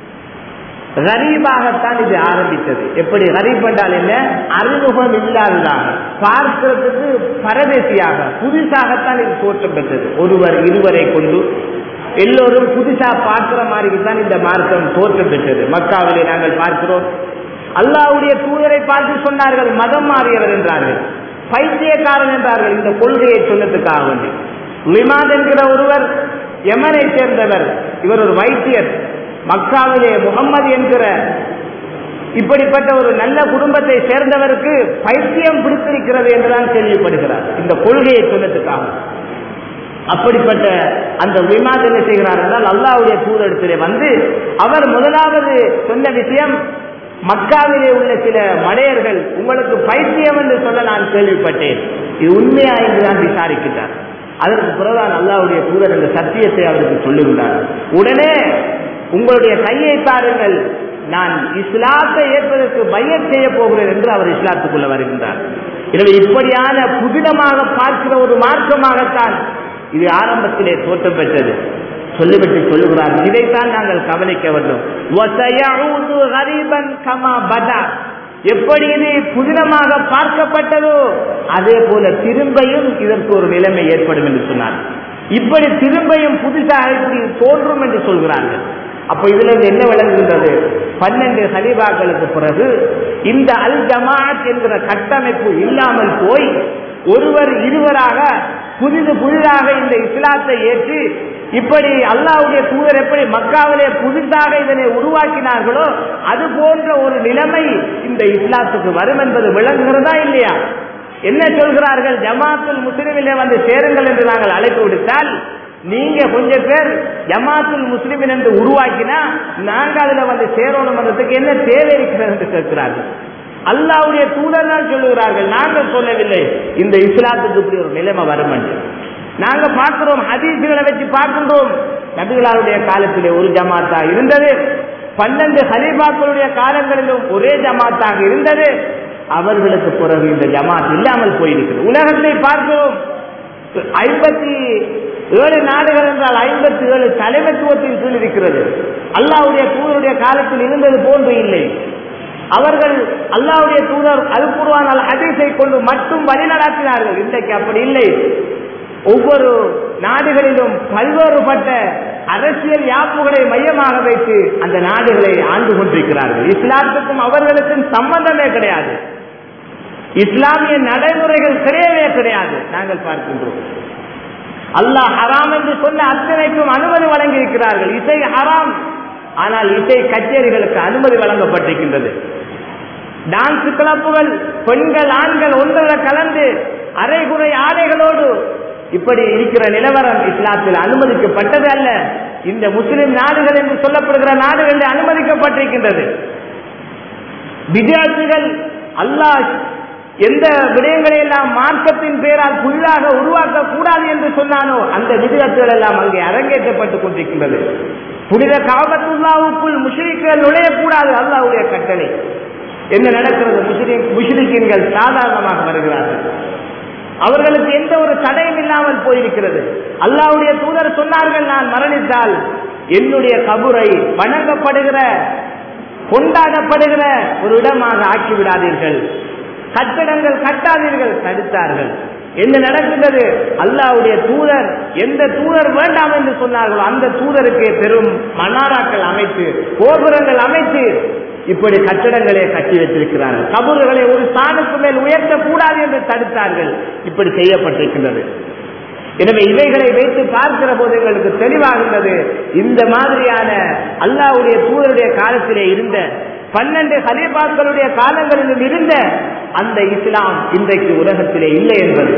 கரீபாகத்தான் இது ஆரம்பித்தது எப்படி கரீப் என்றால் என்ன அறிமுகம் இல்லாததாக பார்க்கிறதுக்கு பரதேசியாக புதுசாகத்தான் இது தோற்றம் பெற்றது ஒருவர் இருவரை கொண்டு எல்லோரும் புதுசா பார்க்கிற மாதிரி தான் இந்த மார்க்கம் தோற்றம் பெற்றது மக்காவிலே நாங்கள் பார்க்கிறோம் அல்லாவுடைய தூதரை பார்த்து சொன்னார்கள் மதம் மாறியவர் என்றார்கள் பைத்தியக்காரன் என்றார்கள் இந்த கொள்கையை சொன்னதுக்காக வேண்டி லிமாத் என்கிற ஒருவர் யமனை சேர்ந்தவர் இவர் ஒரு வைத்தியர் மக்காவிலே முகம்மது என்கிற இப்படிப்பட்ட ஒரு நல்ல குடும்பத்தை சேர்ந்தவருக்கு பைத்தியம் பிடித்திருக்கிறது என்றுதான் கேள்விப்படுகிறார் இந்த கொள்கையை சொன்னதுக்காக அப்படிப்பட்ட அந்த விமாத் என்ன செய்கிறார் என்றால் அல்லாவுடைய தூதரிடத்திலே வந்து அவர் முதலாவது சொன்ன விஷயம் மக்காவிலே உள்ள சில மடையர்கள் உங்களுக்கு பைத்தியம் என்று சொல்ல நான் கேள்விப்பட்டேன் இது உண்மையா என்று தான் விசாரிக்கிறார் அதற்கு பிறகுதான் அல்லாவுடைய தூதர் இந்த சத்தியத்தை அவருக்கு சொல்லுகிறார் உடனே உங்களுடைய கையை பாருங்கள் நான் இஸ்லாத்தை ஏற்பதற்கு பையத் செய்ய போகிறேன் என்று அவர் இஸ்லாத்துக்குள்ள வருகின்றார் எனவே இப்படியான புதினமாக பார்க்கிற ஒரு மார்க்கமாகத்தான் இது ஆரம்பத்திலே தோற்றம் பெற்றது சொல்லிவிட்டு சொல்லுகிறார் இதைத்தான் நாங்கள் கவனிக்க வேண்டும் எப்படி இது புதினமாக பார்க்கப்பட்டதோ அதே போல திரும்பியும் இதற்கு ஒரு நிலைமை ஏற்படும் என்று சொன்னார் இப்படி திரும்பியும் புதுசாக இப்படி தோன்றும் என்று சொல்கிறார்கள் அப்ப இதுல இருந்து என்ன விளங்குகின்றது பன்னெண்டு ஹலிபாக்களுக்கு பிறகு இந்த அல் ஜமாத் என்கிற கட்டமைப்பு இல்லாமல் போய் ஒருவர் இருவராக புதிது புதிதாக இந்த இஸ்லாத்தை ஏற்று இப்படி அல்லாவுடைய தூதர் எப்படி மக்காவிலே புதிதாக இதனை உருவாக்கினார்களோ அது போன்ற ஒரு நிலைமை இந்த இஸ்லாத்துக்கு வரும் என்பது விளங்குகிறதா இல்லையா என்ன சொல்கிறார்கள் ஜமாத்துல் முஸ்லிமிலே வந்து சேருங்கள் என்று நாங்கள் அழைப்பு விடுத்தால் நீங்க கொஞ்சம் பேர் ஜமாத்துல் முஸ்லிமின் என்று உருவாக்கினா நாங்க அதுல வந்து சேரணும் என்றதுக்கு என்ன தேவை இருக்கிறது என்று கேட்கிறார்கள் அல்லாவுடைய தூதர் தான் சொல்லுகிறார்கள் நாங்கள் சொல்லவில்லை இந்த இஸ்லாத்துக்கு இப்படி ஒரு நிலைமை வரும் என்று நாங்க பார்க்கிறோம் ஹதீசுகளை வச்சு பார்க்கின்றோம் நபிகளாருடைய காலத்திலே ஒரு ஜமாத்தா இருந்தது பன்னெண்டு ஹலீபாக்களுடைய காலங்களிலும் ஒரே ஜமாத்தாக இருந்தது அவர்களுக்கு பிறகு இந்த ஜமாத் இல்லாமல் போயிருக்கிறது உலகத்தை பார்க்கிறோம் ஐம்பத்தி ஏழு நாடுகள் என்றால் ஐம்பத்தி ஏழு தலைமைத்துவத்தின் கீழ் இருக்கிறது அல்லாவுடைய தூதருடைய காலத்தில் இருந்தது போன்று இல்லை அவர்கள் அல்லாவுடைய தூதர் அல்குர்வான் ஹதீஸை கொண்டு மட்டும் வழிநடாத்தினார்கள் இன்றைக்கு அப்படி இல்லை ஒவ்வொரு நாடுகளிலும் பல்வேறுபட்ட அரசியல் யாப்புகளை மையமாக வைத்து அந்த நாடுகளை ஆண்டு கொண்டிருக்கிறார்கள் இஸ்லாத்துக்கும் அவர்களுக்கும் சம்பந்தமே கிடையாது இஸ்லாமிய நடைமுறைகள் கிடையவே கிடையாது நாங்கள் பார்க்கின்றோம் அல்லாஹ் ஹராம் என்று சொன்ன அத்தனைக்கும் அனுமதி வழங்கி இருக்கிறார்கள் இசை ஹராம் ஆனால் இசை கச்சேரிகளுக்கு அனுமதி வழங்கப்பட்டிருக்கின்றது டான்ஸ் கிளப்புகள் பெண்கள் ஆண்கள் ஒன்றில் கலந்து அரைகுறை ஆடைகளோடு இப்படி இருக்கிற நிலவரம் இஸ்லாத்தில் அனுமதிக்கப்பட்டது அல்ல இந்த முஸ்லிம் நாடுகள் என்று சொல்லப்படுகிற நாடுகளில் அனுமதிக்கப்பட்டிருக்கின்றது வித்தியாசிகள் அல்லாஹ் எந்த விடயங்களை எல்லாம் மார்க்கத்தின் பேரால் புல்லாக உருவாக்க கூடாது என்று சொன்னானோ அந்த விதிகத்துகள் எல்லாம் அங்கே அரங்கேற்றப்பட்டுக் கொண்டிருக்கின்றது புனித காபத்துல்லாவுக்குள் முஷ்ரிக்குகள் நுழையக்கூடாது அல்லாவுடைய கட்டளை என்ன நடக்கிறது முஸ்லிம் முஷ்ரிக்கின்கள் சாதாரணமாக வருகிறார்கள் அவர்களுக்கு எந்த ஒரு தடையும் இல்லாமல் போயிருக்கிறது அல்லாவுடைய தூதர் சொன்னார்கள் நான் மரணித்தால் என்னுடைய கபுரை வணங்கப்படுகிற கொண்டாடப்படுகிற ஒரு இடமாக ஆக்கி விடாதீர்கள் கட்டடங்கள் கட்டாதீர்கள் தடுத்தார்கள் என்ன நடக்கின்றது அல்லாவுடைய தூதர் எந்த தூதர் வேண்டாம் என்று சொன்னார்களோ அந்த தூதருக்கு பெரும் மன்னாராக்கள் அமைத்து கோபுரங்கள் அமைத்து இப்படி கட்டடங்களை கட்டி வைத்திருக்கிறார்கள் கபூர்களை ஒரு ஸ்தானுக்கு மேல் உயர்த்தக்கூடாது என்று தடுத்தார்கள் இப்படி செய்யப்பட்டிருக்கின்றது எனவே இவைகளை வைத்து பார்க்கிற போது எங்களுக்கு தெளிவாகின்றது இந்த மாதிரியான அல்லாவுடைய தூதருடைய காலத்திலே இருந்த பன்னெண்டு ஹலீபாக்களுடைய காலங்களிலும் இருந்த அந்த இஸ்லாம் இன்றைக்கு உலகத்திலே இல்லை என்பது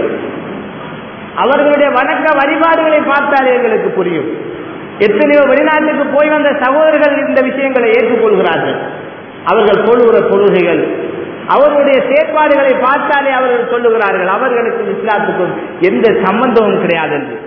அவர்களுடைய வணக்க வழிபாடுகளை பார்த்தாலே எங்களுக்கு புரியும் எத்தனையோ வெளிநாட்டுக்கு போய் வந்த சகோதரர்கள் இந்த விஷயங்களை ஏற்றுக்கொள்கிறார்கள் அவர்கள் கொள்கிற கொள்கைகள் அவர்களுடைய செயற்பாடுகளை பார்த்தாலே அவர்கள் சொல்லுகிறார்கள் அவர்களுக்கும் இஸ்லாத்துக்கும் எந்த சம்பந்தமும் கிடையாது என்று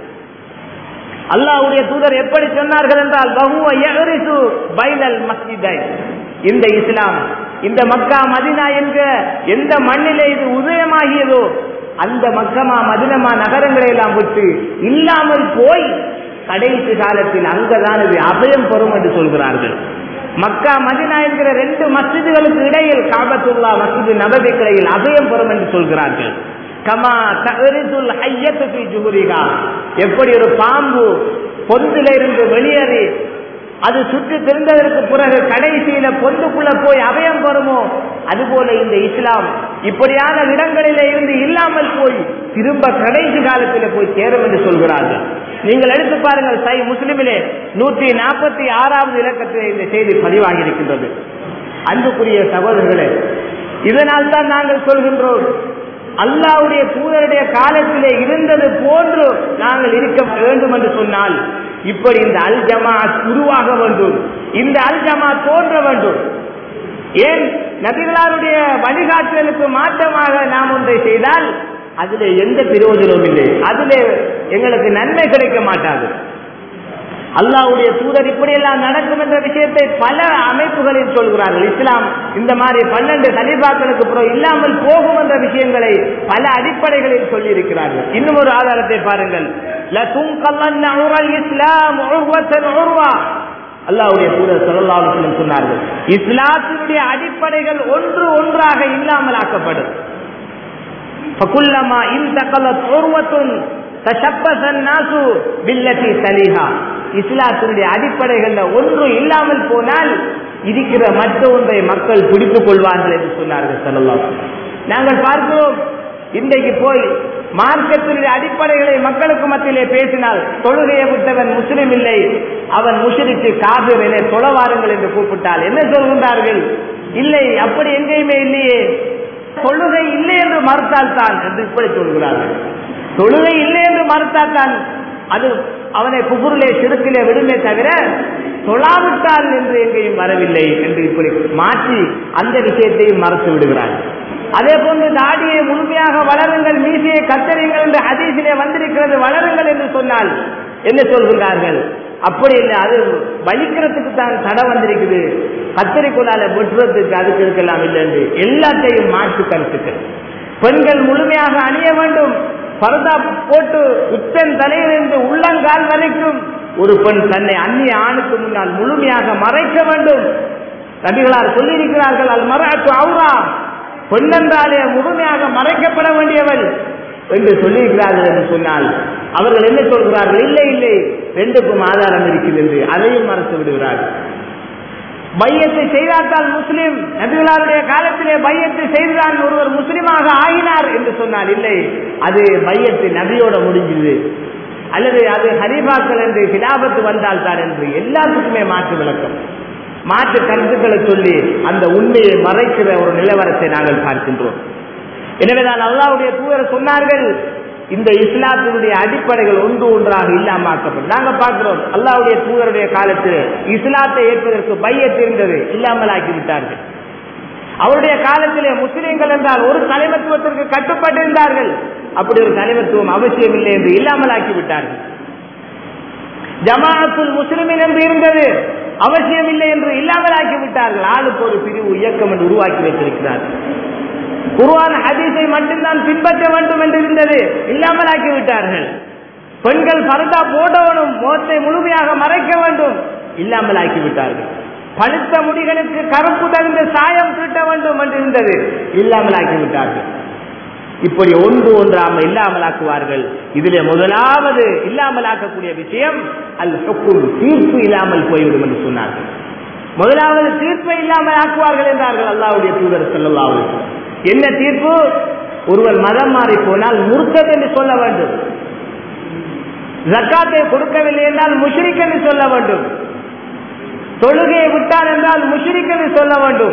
அல்லாவுடைய தூதர் எப்படி சொன்னார்கள் என்றால் பகுவ யஹரிசு பைனல் மஸ்ஜிதை இந்த இஸ்லாம் இந்த மக்கா மதினா என்க எந்த மண்ணிலே இது உதயமாகியதோ அந்த மக்கமா மதினமா நகரங்களை எல்லாம் விட்டு இல்லாமல் போய் கடைசி காலத்தில் அங்கதான் இது அபயம் பெறும் என்று சொல்கிறார்கள் மக்கா மதினா என்கிற ரெண்டு மஸ்ஜிதுகளுக்கு இடையில் காபத்துல்லா மஸ்ஜிது நபதிக்கு இடையில் அபயம் பெறும் என்று சொல்கிறார்கள் கமா தரிசுல் ஐயத்து ஜுகுரிகா எப்படி ஒரு பாம்பு பொந்திலிருந்து வெளியேறி அது சுற்றி தெரிந்ததற்கு பிறகு கடைசியில பொந்துக்குள்ள போய் அபயம் பெறுமோ அதுபோல இந்த இஸ்லாம் இப்படியான இடங்களிலே இருந்து இல்லாமல் போய் திரும்ப கடைசி காலத்தில் போய் சேரும் என்று சொல்கிறார்கள் நீங்கள் எடுத்து பாருங்கள் சை முஸ்லிமிலே நூற்றி நாற்பத்தி ஆறாவது இலக்கத்தில் இந்த செய்தி பதிவாகி இருக்கின்றது அன்புக்குரிய சகோதரர்களே இதனால் தான் நாங்கள் சொல்கின்றோம் அல்லாவுடைய தூதருடைய காலத்திலே இருந்தது போன்று நாங்கள் இருக்க வேண்டும் என்று சொன்னால் இப்படி இந்த அல் ஜமாத் உருவாக வேண்டும் இந்த அல் ஜமாத் தோன்ற வேண்டும் ஏன் நபிகளாருடைய வழிகாட்டுதலுக்கு மாற்றமாக நாம் ஒன்றை செய்தால் அதுல எந்த பிரயோஜனமும் இல்லை அதுல எங்களுக்கு நன்மை கிடைக்க மாட்டாது அல்லாவுடைய தூதர் இப்படியெல்லாம் நடக்கும் என்ற விஷயத்தை பல அமைப்புகளில் சொல்கிறார்கள் இஸ்லாம் இந்த மாதிரி பன்னெண்டு கலிபாக்களுக்கு பிறகு இல்லாமல் போகும் என்ற விஷயங்களை பல அடிப்படைகளில் சொல்லி இருக்கிறார்கள் இன்னும் ஒரு ஆதாரத்தை பாருங்கள் இஸ்லாம் அல்லாவுடைய தூதர் சொல்லலாம் சொன்னார்கள் இஸ்லாத்தினுடைய அடிப்படைகள் ஒன்று ஒன்றாக இல்லாமல் ஆக்கப்படும் فكلما انتقلت عروة تشبث الناس بالتي تليها இஸ்லாத்தினுடைய அடிப்படைகள்ல ஒன்று இல்லாமல் போனால் இருக்கிற மற்ற ஒன்றை மக்கள் பிடித்துக் கொள்வார்கள் என்று சொன்னார்கள் சொல்லலாம் நாங்கள் பார்க்கிறோம் இன்றைக்கு போய் மார்க்கத்தினுடைய அடிப்படைகளை மக்களுக்கு மத்தியிலே பேசினால் தொழுகையை விட்டவன் முஸ்லிம் இல்லை அவன் முஷரிக்கு காபிர் என தொழவாருங்கள் என்று கூப்பிட்டால் என்ன சொல்கின்றார்கள் இல்லை அப்படி எங்கேயுமே இல்லையே தொழுகை இல்லை என்று மறுத்தால் தான் என்று இப்படி சொல்கிறார்கள் தொழுகை இல்லை என்று மறுத்தால் தான் அது அவனை குபுரிலே சிறுக்கிலே விடுமே தவிர தொழாவிட்டால் என்று எங்கேயும் வரவில்லை என்று இப்படி மாற்றி அந்த விஷயத்தையும் மறத்து விடுகிறார் அதே போன்று தாடியை முழுமையாக வளருங்கள் மீசையை கத்தறிங்கள் என்று ஹதீசிலே வந்திருக்கிறது வளருங்கள் என்று சொன்னால் என்ன சொல்கிறார்கள் அப்படி இல்லை அது வலிக்கிறதுக்கு தான் தடை வந்திருக்குது கத்தரிக்கொள்ளால வெட்டுறதுக்கு அதுக்கு இருக்கலாம் இல்லை என்று எல்லாத்தையும் மாற்று கருத்துக்கள் பெண்கள் முழுமையாக அணிய வேண்டும் பரதா போட்டு உச்சன் தலையிலிருந்து உள்ளங்கால் வரைக்கும் ஒரு பெண் தன்னை அந்நிய ஆணுக்கு முன்னால் முழுமையாக மறைக்க வேண்டும் நபிகளார் சொல்லியிருக்கிறார்கள் அது மறாட்டு அவுரா பெண்ணென்றாலே முழுமையாக மறைக்கப்பட வேண்டியவள் என்று சொல்லியிருக்கிறார்கள் என்று சொன்னால் அவர்கள் என்ன சொல்கிறார்கள் இல்லை இல்லை ரெண்டுக்கும் ஆதாரம் இருக்கிறது அதையும் மறைத்து விடுகிறார்கள் பையத்தை செய்தால்தான் முஸ்லிம் நபிகளாருடைய காலத்திலே பையத்தை செய்துதான் ஒருவர் முஸ்லிமாக ஆகினார் என்று சொன்னால் இல்லை அது பையத்து நபியோட முடிஞ்சது அல்லது அது ஹரிபாக்கள் என்று கிலாபத்து வந்தால் தான் என்று எல்லாத்துக்குமே மாற்று விளக்கம் மாற்று கருத்துக்களை சொல்லி அந்த உண்மையை மறைக்கிற ஒரு நிலவரத்தை நாங்கள் பார்க்கின்றோம் எனவேதான் அல்லாவுடைய தூதர் சொன்னார்கள் இந்த இஸ்லாத்தினுடைய அடிப்படைகள் ஒன்று ஒன்றாக இல்லாமக்கப்படும் நாங்க பார்க்கிறோம் அல்லாவுடைய தூதருடைய காலத்தில் இஸ்லாத்தை ஏற்பதற்கு பையத் இருந்தது இல்லாமல் ஆக்கி விட்டார்கள் அவருடைய காலத்திலே முஸ்லிம்கள் என்றால் ஒரு தலைமத்துவத்திற்கு கட்டுப்பட்டிருந்தார்கள் அப்படி ஒரு தலைமத்துவம் அவசியம் இல்லை என்று இல்லாமல் ஆக்கி விட்டார்கள் ஜமாஅத்துல் முஸ்லிமின் என்று இருந்தது அவசியம் இல்லை என்று இல்லாமல் ஆக்கி விட்டார்கள் ஆளுக்கு ஒரு பிரிவு இயக்கம் என்று உருவாக்கி வைத்திருக்கிறார்கள் குர்ஆன் ஹதீஸை மட்டும்தான் பின்பற்ற வேண்டும் என்று இருந்தது இல்லாமல் ஆக்கி விட்டார்கள் பெண்கள் பரதா போடவனும் முகத்தை முழுமையாக மறைக்க வேண்டும் இல்லாமல் ஆக்கி விட்டார்கள் பழுத்த முடிகளுக்கு கருப்பு தகுந்த சாயம் தீட்ட வேண்டும் என்று இருந்தது இல்லாமல் ஆக்கி விட்டார்கள் இப்படி ஒன்று ஒன்றாம இல்லாமலாக்குவார்கள் இதிலே முதலாவது இல்லாமலாக்கக்கூடிய விஷயம் அல் ஹுக்கும் தீர்ப்பு இல்லாமல் போய்விடும் என்று சொன்னார்கள் முதலாவது தீர்ப்பை இல்லாமல் ஆக்குவார்கள் என்றார்கள் அல்லாவுடைய தூதர் செல்லல்லாவது என்ன தீர்ப்பு ஒருவர் மதம் மாறி போனால் முர்த்தத் என்று சொல்ல வேண்டும் ஜக்காத்தை கொடுக்கவில்லை என்றால் முஷ்ரிக் என்று சொல்ல வேண்டும் தொழுகையை விட்டார் என்றால் முஷ்ரிக் என்று சொல்ல வேண்டும்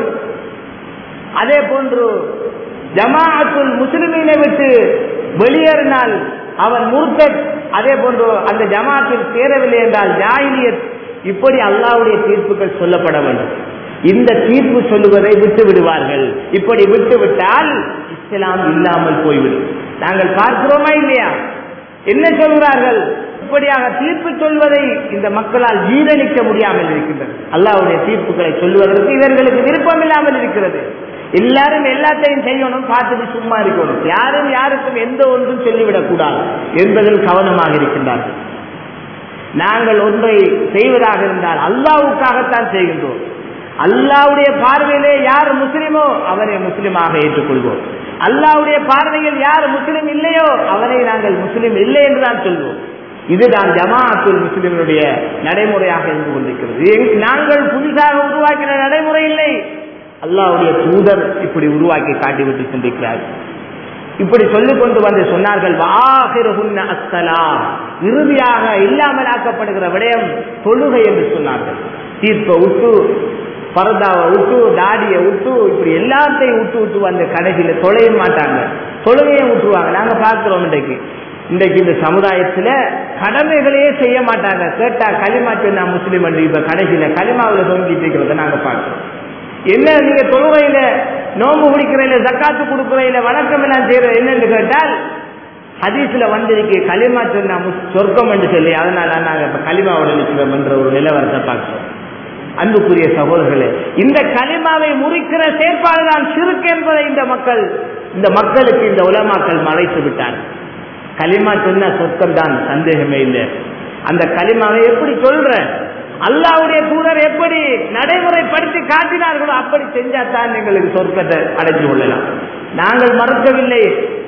அதே போன்று ஜமாஅத்துல் முஸ்லிமீனை விட்டு வெளியேறினால் அவன் முர்த்தத் அதே போன்று அந்த ஜமாத்தில் சேரவில்லை என்றால் ஜாயிலியத் இப்படி அல்லாவுடைய தீர்ப்புகள் சொல்லப்பட வேண்டும் இந்த தீர்ப்பு சொல்லுவதை விட்டு விடுவார்கள் இப்படி விட்டு விட்டால் இஸ்லாம் இல்லாமல் போய்விடும் நாங்கள் பார்க்கிறோமா இல்லையா என்ன சொல்கிறார்கள் இப்படியாக தீர்ப்பு சொல்வதை இந்த மக்களால் ஜீரணிக்க முடியாமல் இருக்கின்றது அல்லாவுடைய தீர்ப்புகளை சொல்லுவதற்கு இவர்களுக்கு விருப்பம் இல்லாமல் இருக்கிறது எல்லாரும் எல்லாத்தையும் செய்யணும் பார்த்துட்டு சும்மா இருக்கணும் யாரும் யாருக்கும் எந்த ஒன்றும் சொல்லிவிடக் கூடாது என்பதில் கவனமாக இருக்கின்றார்கள் நாங்கள் ஒன்றை செய்வதாக இருந்தால் அல்லாவுக்காகத்தான் செய்கின்றோம் அல்லாவுடைய பார்வையிலே யார் முஸ்லிமோ அவரை முஸ்லிமாக ஏற்றுக்கொள்வோம் அல்லாவுடைய பார்வையில் யார் முஸ்லிம் இல்லையோ அவரை நாங்கள் முஸ்லிம் இல்லை என்றுதான் சொல்வோம் இதுதான் ஜமாஅத்துல் முஸ்லிம்களுடைய நடைமுறையாக இருந்து கொண்டிருக்கிறது நாங்கள் புதிதாக உருவாக்கின நடைமுறை இல்லை அல்லாவுடைய தூதர் இப்படி உருவாக்கி காட்டிவிட்டு சென்றிருக்கிறார் இப்படி சொல்லிக் கொண்டு வந்து சொன்னார்கள் இறுதியாக இல்லாமல் ஆக்கப்படுகிற விடயம் தொழுகை என்று சொன்னார்கள் தீர்ப்பை விட்டு பரதாவை விட்டு தாடியை விட்டு இப்படி எல்லாத்தையும் விட்டு விட்டு வந்து கடைசியில தொலைய மாட்டாங்க தொழுகையை விட்டுருவாங்க நாங்க பார்க்கிறோம் இன்றைக்கு இன்றைக்கு இந்த சமுதாயத்துல கடமைகளையே செய்ய மாட்டாங்க கேட்டா களிமா சொன்னா முஸ்லீம் என்று இப்ப கடைசியில களிமாவில் தொங்கிட்டு இருக்கிறத நாங்க பார்க்கிறோம் என்ன நீங்க தொழுகையில நோம்பு குடிக்கிறதுல ஜக்காத்து கொடுக்கறதுல வணக்கம் எல்லாம் செய்யறது என்னன்னு கேட்டால் ஹதீஸ்ல வந்திருக்கு களிமா சொன்னா சொர்க்கம் என்று சொல்லி அதனால நாங்க இப்ப களிமாவோட நிற்கிறோம் என்ற ஒரு நிலவரத்தை பார்க்கிறோம் அன்புக்குரிய சகோதரர்களே இந்த களிமாவை முறிக்கிற செயற்பாடுதான் சிறுக்கு என்பதை இந்த மக்கள் இந்த மக்களுக்கு இந்த உலமாக்கள் மறைத்து விட்டார் களிமா சொன்ன சொர்க்கம் தான் சந்தேகமே இல்லை அந்த களிமாவை எப்படி சொல்ற அல்லாவுடைய தூதர் எப்படி நடைமுறைப்படுத்தி காட்டினார்களோ அப்படி செஞ்சாதான் எங்களுக்கு சொர்க்கத்தை அடைஞ்சு கொள்ளலாம் நாங்கள் மறுக்கவில்லை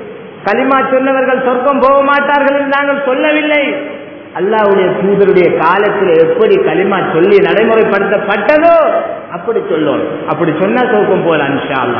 களிமா சொன்னவர்கள் சொர்க்கம் போக மாட்டார்கள் என்று நாங்கள் சொல்லவில்லை அல்லாவுடைய தூதருடைய காலத்தில் எப்படி களிமா சொல்லி நடைமுறைப்படுத்தப்பட்டதோ அப்படி சொல்லணும் அப்படி சொன்னா சொர்க்கம் போகலாம் இன்ஷா அல்லா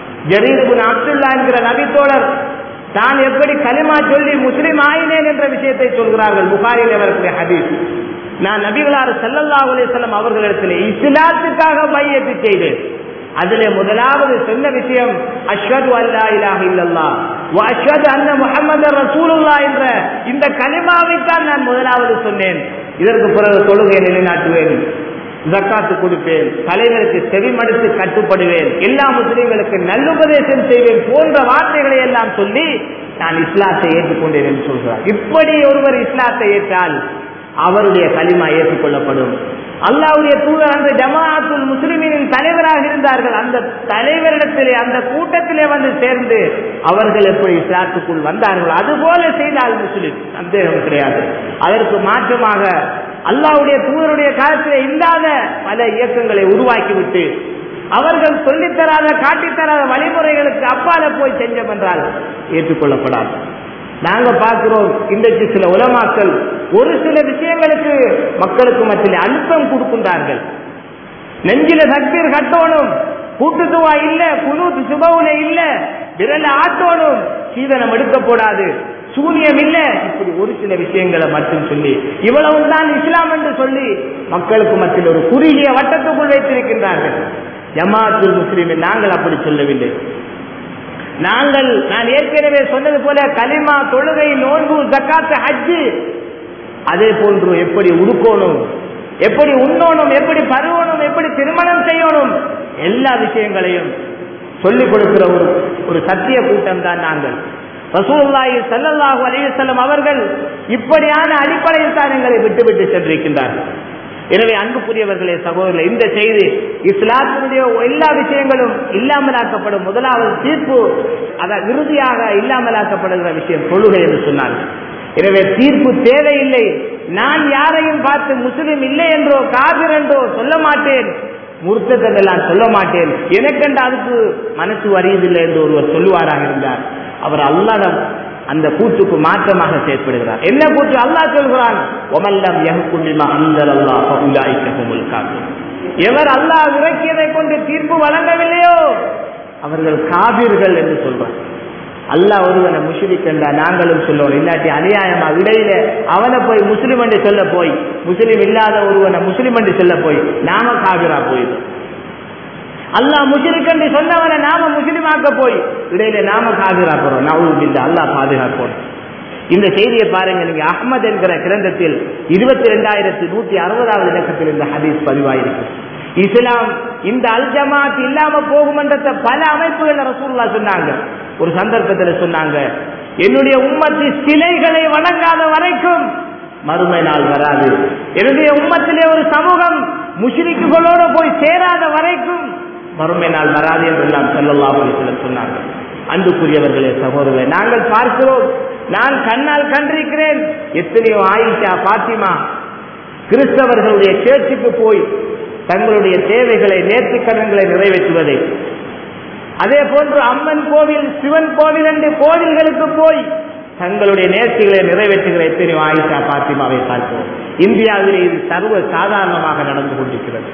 ஜரீர் அப்துல்லா என்கிற நபித்தோழர் தான் எப்படி களிமா சொல்லி முஸ்லிம் ஆயினேன் என்ற விஷயத்தை சொல்கிறார்கள் புகாரில் வரக்கூடிய ஹதீஸ் நான் நபிகளார் செல்லல்லா அலிசல்லம் அவர்களிடத்தில் இஸ்லாத்துக்காக மையத்து செய்தேன் அதிலே முதலாவது சொன்ன விஷயம் அஸ்வது அல்லா இலாஹ இல்லல்லா அஸ்வது அன்ன முகமது ரசூலுல்லா என்ற இந்த கலிமாவைத்தான் நான் முதலாவது சொன்னேன் இதற்கு பிறகு தொழுகை நிலைநாட்டுவேன் ஜக்காத்து கொடுப்பேன் தலைவருக்கு செவிமடுத்து கட்டுப்படுவேன் எல்லா முஸ்லீம்களுக்கு நல்லுபதேசம் செய்வேன் போன்ற வார்த்தைகளை எல்லாம் சொல்லி நான் இஸ்லாத்தை ஏற்றுக்கொண்டேன் என்று சொல்கிறார் இப்படி ஒருவர் இஸ்லாத்தை ஏற்றால் அவருடைய களிமா ஏற்றுக்கொள்ளப்படும் அல்லாவுடைய தூதர் அந்த ஜமாஅத்துல் முஸ்லிமின் தலைவராக இருந்தார்கள் அந்த தலைவரிடத்திலே அந்த கூட்டத்திலே வந்து சேர்ந்து அவர்கள் எப்படி இஸ்லாத்துக்குள் வந்தார்கள் அதுபோல செய்தால் முஸ்லிம் சந்தேகம் கிடையாது அதற்கு மாற்றமாக அல்லாவுடைய தூதருடைய காலத்தில் இல்லாத பல இயக்கங்களை உருவாக்கிவிட்டு அவர்கள் சொல்லித்தராத காட்டித்தராத வழிமுறைகளுக்கு அப்பால போய் செஞ்சோம் என்றால் ஏற்றுக்கொள்ளப்படாது நாங்க பார்க்கிறோம் இன்றைக்கு சில உலமாக்கள் ஒரு சில விஷயங்களுக்கு மக்களுக்கு மத்தியில் அழுத்தம் கொடுக்கின்றார்கள் நெஞ்சில தக்பீர் கட்டணும் கூட்டுத்துவா இல்ல குனூத்து சுபவுல இல்ல விரல ஆட்டோனும் சீதனம் எடுக்க போடாது சூனியம் இல்ல இப்படி ஒரு சில விஷயங்களை மட்டும் சொல்லி இவ்வளவுதான் இஸ்லாம் என்று சொல்லி மக்களுக்கு மத்தியில் ஒரு குறுகிய வட்டத்துக்குள் வைத்திருக்கின்றார்கள் ஜமாத்துல் முஸ்லிமில் நாங்கள் அப்படி சொல்லவில்லை நாங்கள் நான் ஏற்கனவே சொன்னது போல கலிமா தொழுகை நோன்பு ஜக்காத்து ஹஜ்ஜு அதே போன்று எப்படி உடுக்கணும் எப்படி உண்ணணும் எப்படி பருவணும் எப்படி திருமணம் செய்யணும் எல்லா விஷயங்களையும் சொல்லிக் கொடுக்கிற ஒரு ஒரு சத்திய கூட்டம் தான் நாங்கள் ரசூலுல்லாஹி ஸல்லல்லாஹு அலைஹி வஸல்லம் அவர்கள் இப்படியான அடிப்படையில் தான் எங்களை விட்டுவிட்டு சென்றிருக்கின்றார்கள் எனவே அன்புக்குரியவர்களே சகோதரர்களே இந்த செய்தி இஸ்லாத்தினுடைய எல்லா விஷயங்களும் இல்லாமலாக்கப்படும் முதலாவது தீர்ப்பு அத இறுதியாக இல்லாமலாக்கப்படுகிற விஷயம் தொழுகை என்று சொன்னார்கள் எனவே தீர்ப்பு தேவையில்லை நான் யாரையும் பார்த்து முஸ்லிம் இல்லை என்றோ காபிர் என்றோ சொல்ல மாட்டேன் முர்த்தத்தை நான் சொல்ல மாட்டேன் எனக்கென்று அதுக்கு மனசு அறியதில்லை என்று ஒருவர் சொல்லுவாராக இருந்தார் அவர் அல்லாடம் அந்த கூற்றுக்கு மாற்றமாக செயற்படுகிறார் என்ன கூற்று அல்லாஹ் சொல்கிறான் ஒமல்லம் யஹ்குல்லிமா அன்ஸலல்லாஹு ஃபஉலாயிக ஹுமுல் காஃபிரூன் எவர் அல்லாஹ் இறக்கியதை கொண்டு தீர்ப்பு வழங்கவில்லையோ அவர்கள் காபீர்கள் என்று சொல்வார் அல்லாஹ் ஒருவனை முஸ்லிக் என்றா நாங்களும் சொல்லணும் இல்லாட்டி அநியாயமா இடையில அவனை போய் முஸ்லிம் என்று சொல்ல போய் முஸ்லிம் இல்லாத ஒருவனை முஸ்லிம் என்று சொல்ல போய் நாம காபிரா போயிடும் அல்லாஹ் முஸ்லிக் என்று சொன்னவனை நாம முஸ்லிமாக்க போய் இடையில நாம காபிரா போறோம் நவுது இல்ல அல்லாஹ் பாதுகாப்போம் இந்த செய்தியை பாருங்க நீங்க அஹ்மத் என்கிற கிரந்தத்தில் இருபத்தி ரெண்டாயிரத்தி நூத்தி அறுபதாவது இலக்கத்தில் இந்த ஹதீஸ் பதிவாயிருக்கு இஸ்லாம் இந்த அல் ஜமாத் இல்லாம போகும் என்றத பல அமைப்புகள் ரசூல்லா சொன்னாங்க ஒரு சந்தர்ப்பத்தில் சொன்னாங்க என்னுடைய உம்மத்து சிலைகளை வணங்காத வரைக்கும் மறுமை நாள் வராது என்னுடைய உம்மத்திலே ஒரு சமூகம் முஷ்ரிக்குகளோடு போய் சேராத வரைக்கும் மறுமை நாள் வராது என்றெல்லாம் செல்லல்லாஹு அலைஹி வஸல்லம் சொன்னார்கள் அன்புக்குரியவர்களே சகோதரர்களே நாங்கள் பார்க்கிறோம் நான் கண்ணால் கண்டிருக்கிறேன் எத்தனையோ ஆயிஷா பாத்திமா கிறிஸ்தவர்களுடைய சேர்ச்சிக்கு போய் தங்களுடைய தேவைகளை நேர்த்திக்கடன்களை நிறைவேற்றுவதை அதே போன்று அம்மன் கோவில் சிவன் கோவில் என்று கோவில்களுக்கு போய் தங்களுடைய நேர்ச்சிகளை நிறைவேற்றுகிற எத்தனையோ ஆயிஷா பாத்திமாவை பார்க்கிறோம் இந்தியாவில் இது சர்வ சாதாரணமாக நடந்து கொண்டிருக்கிறது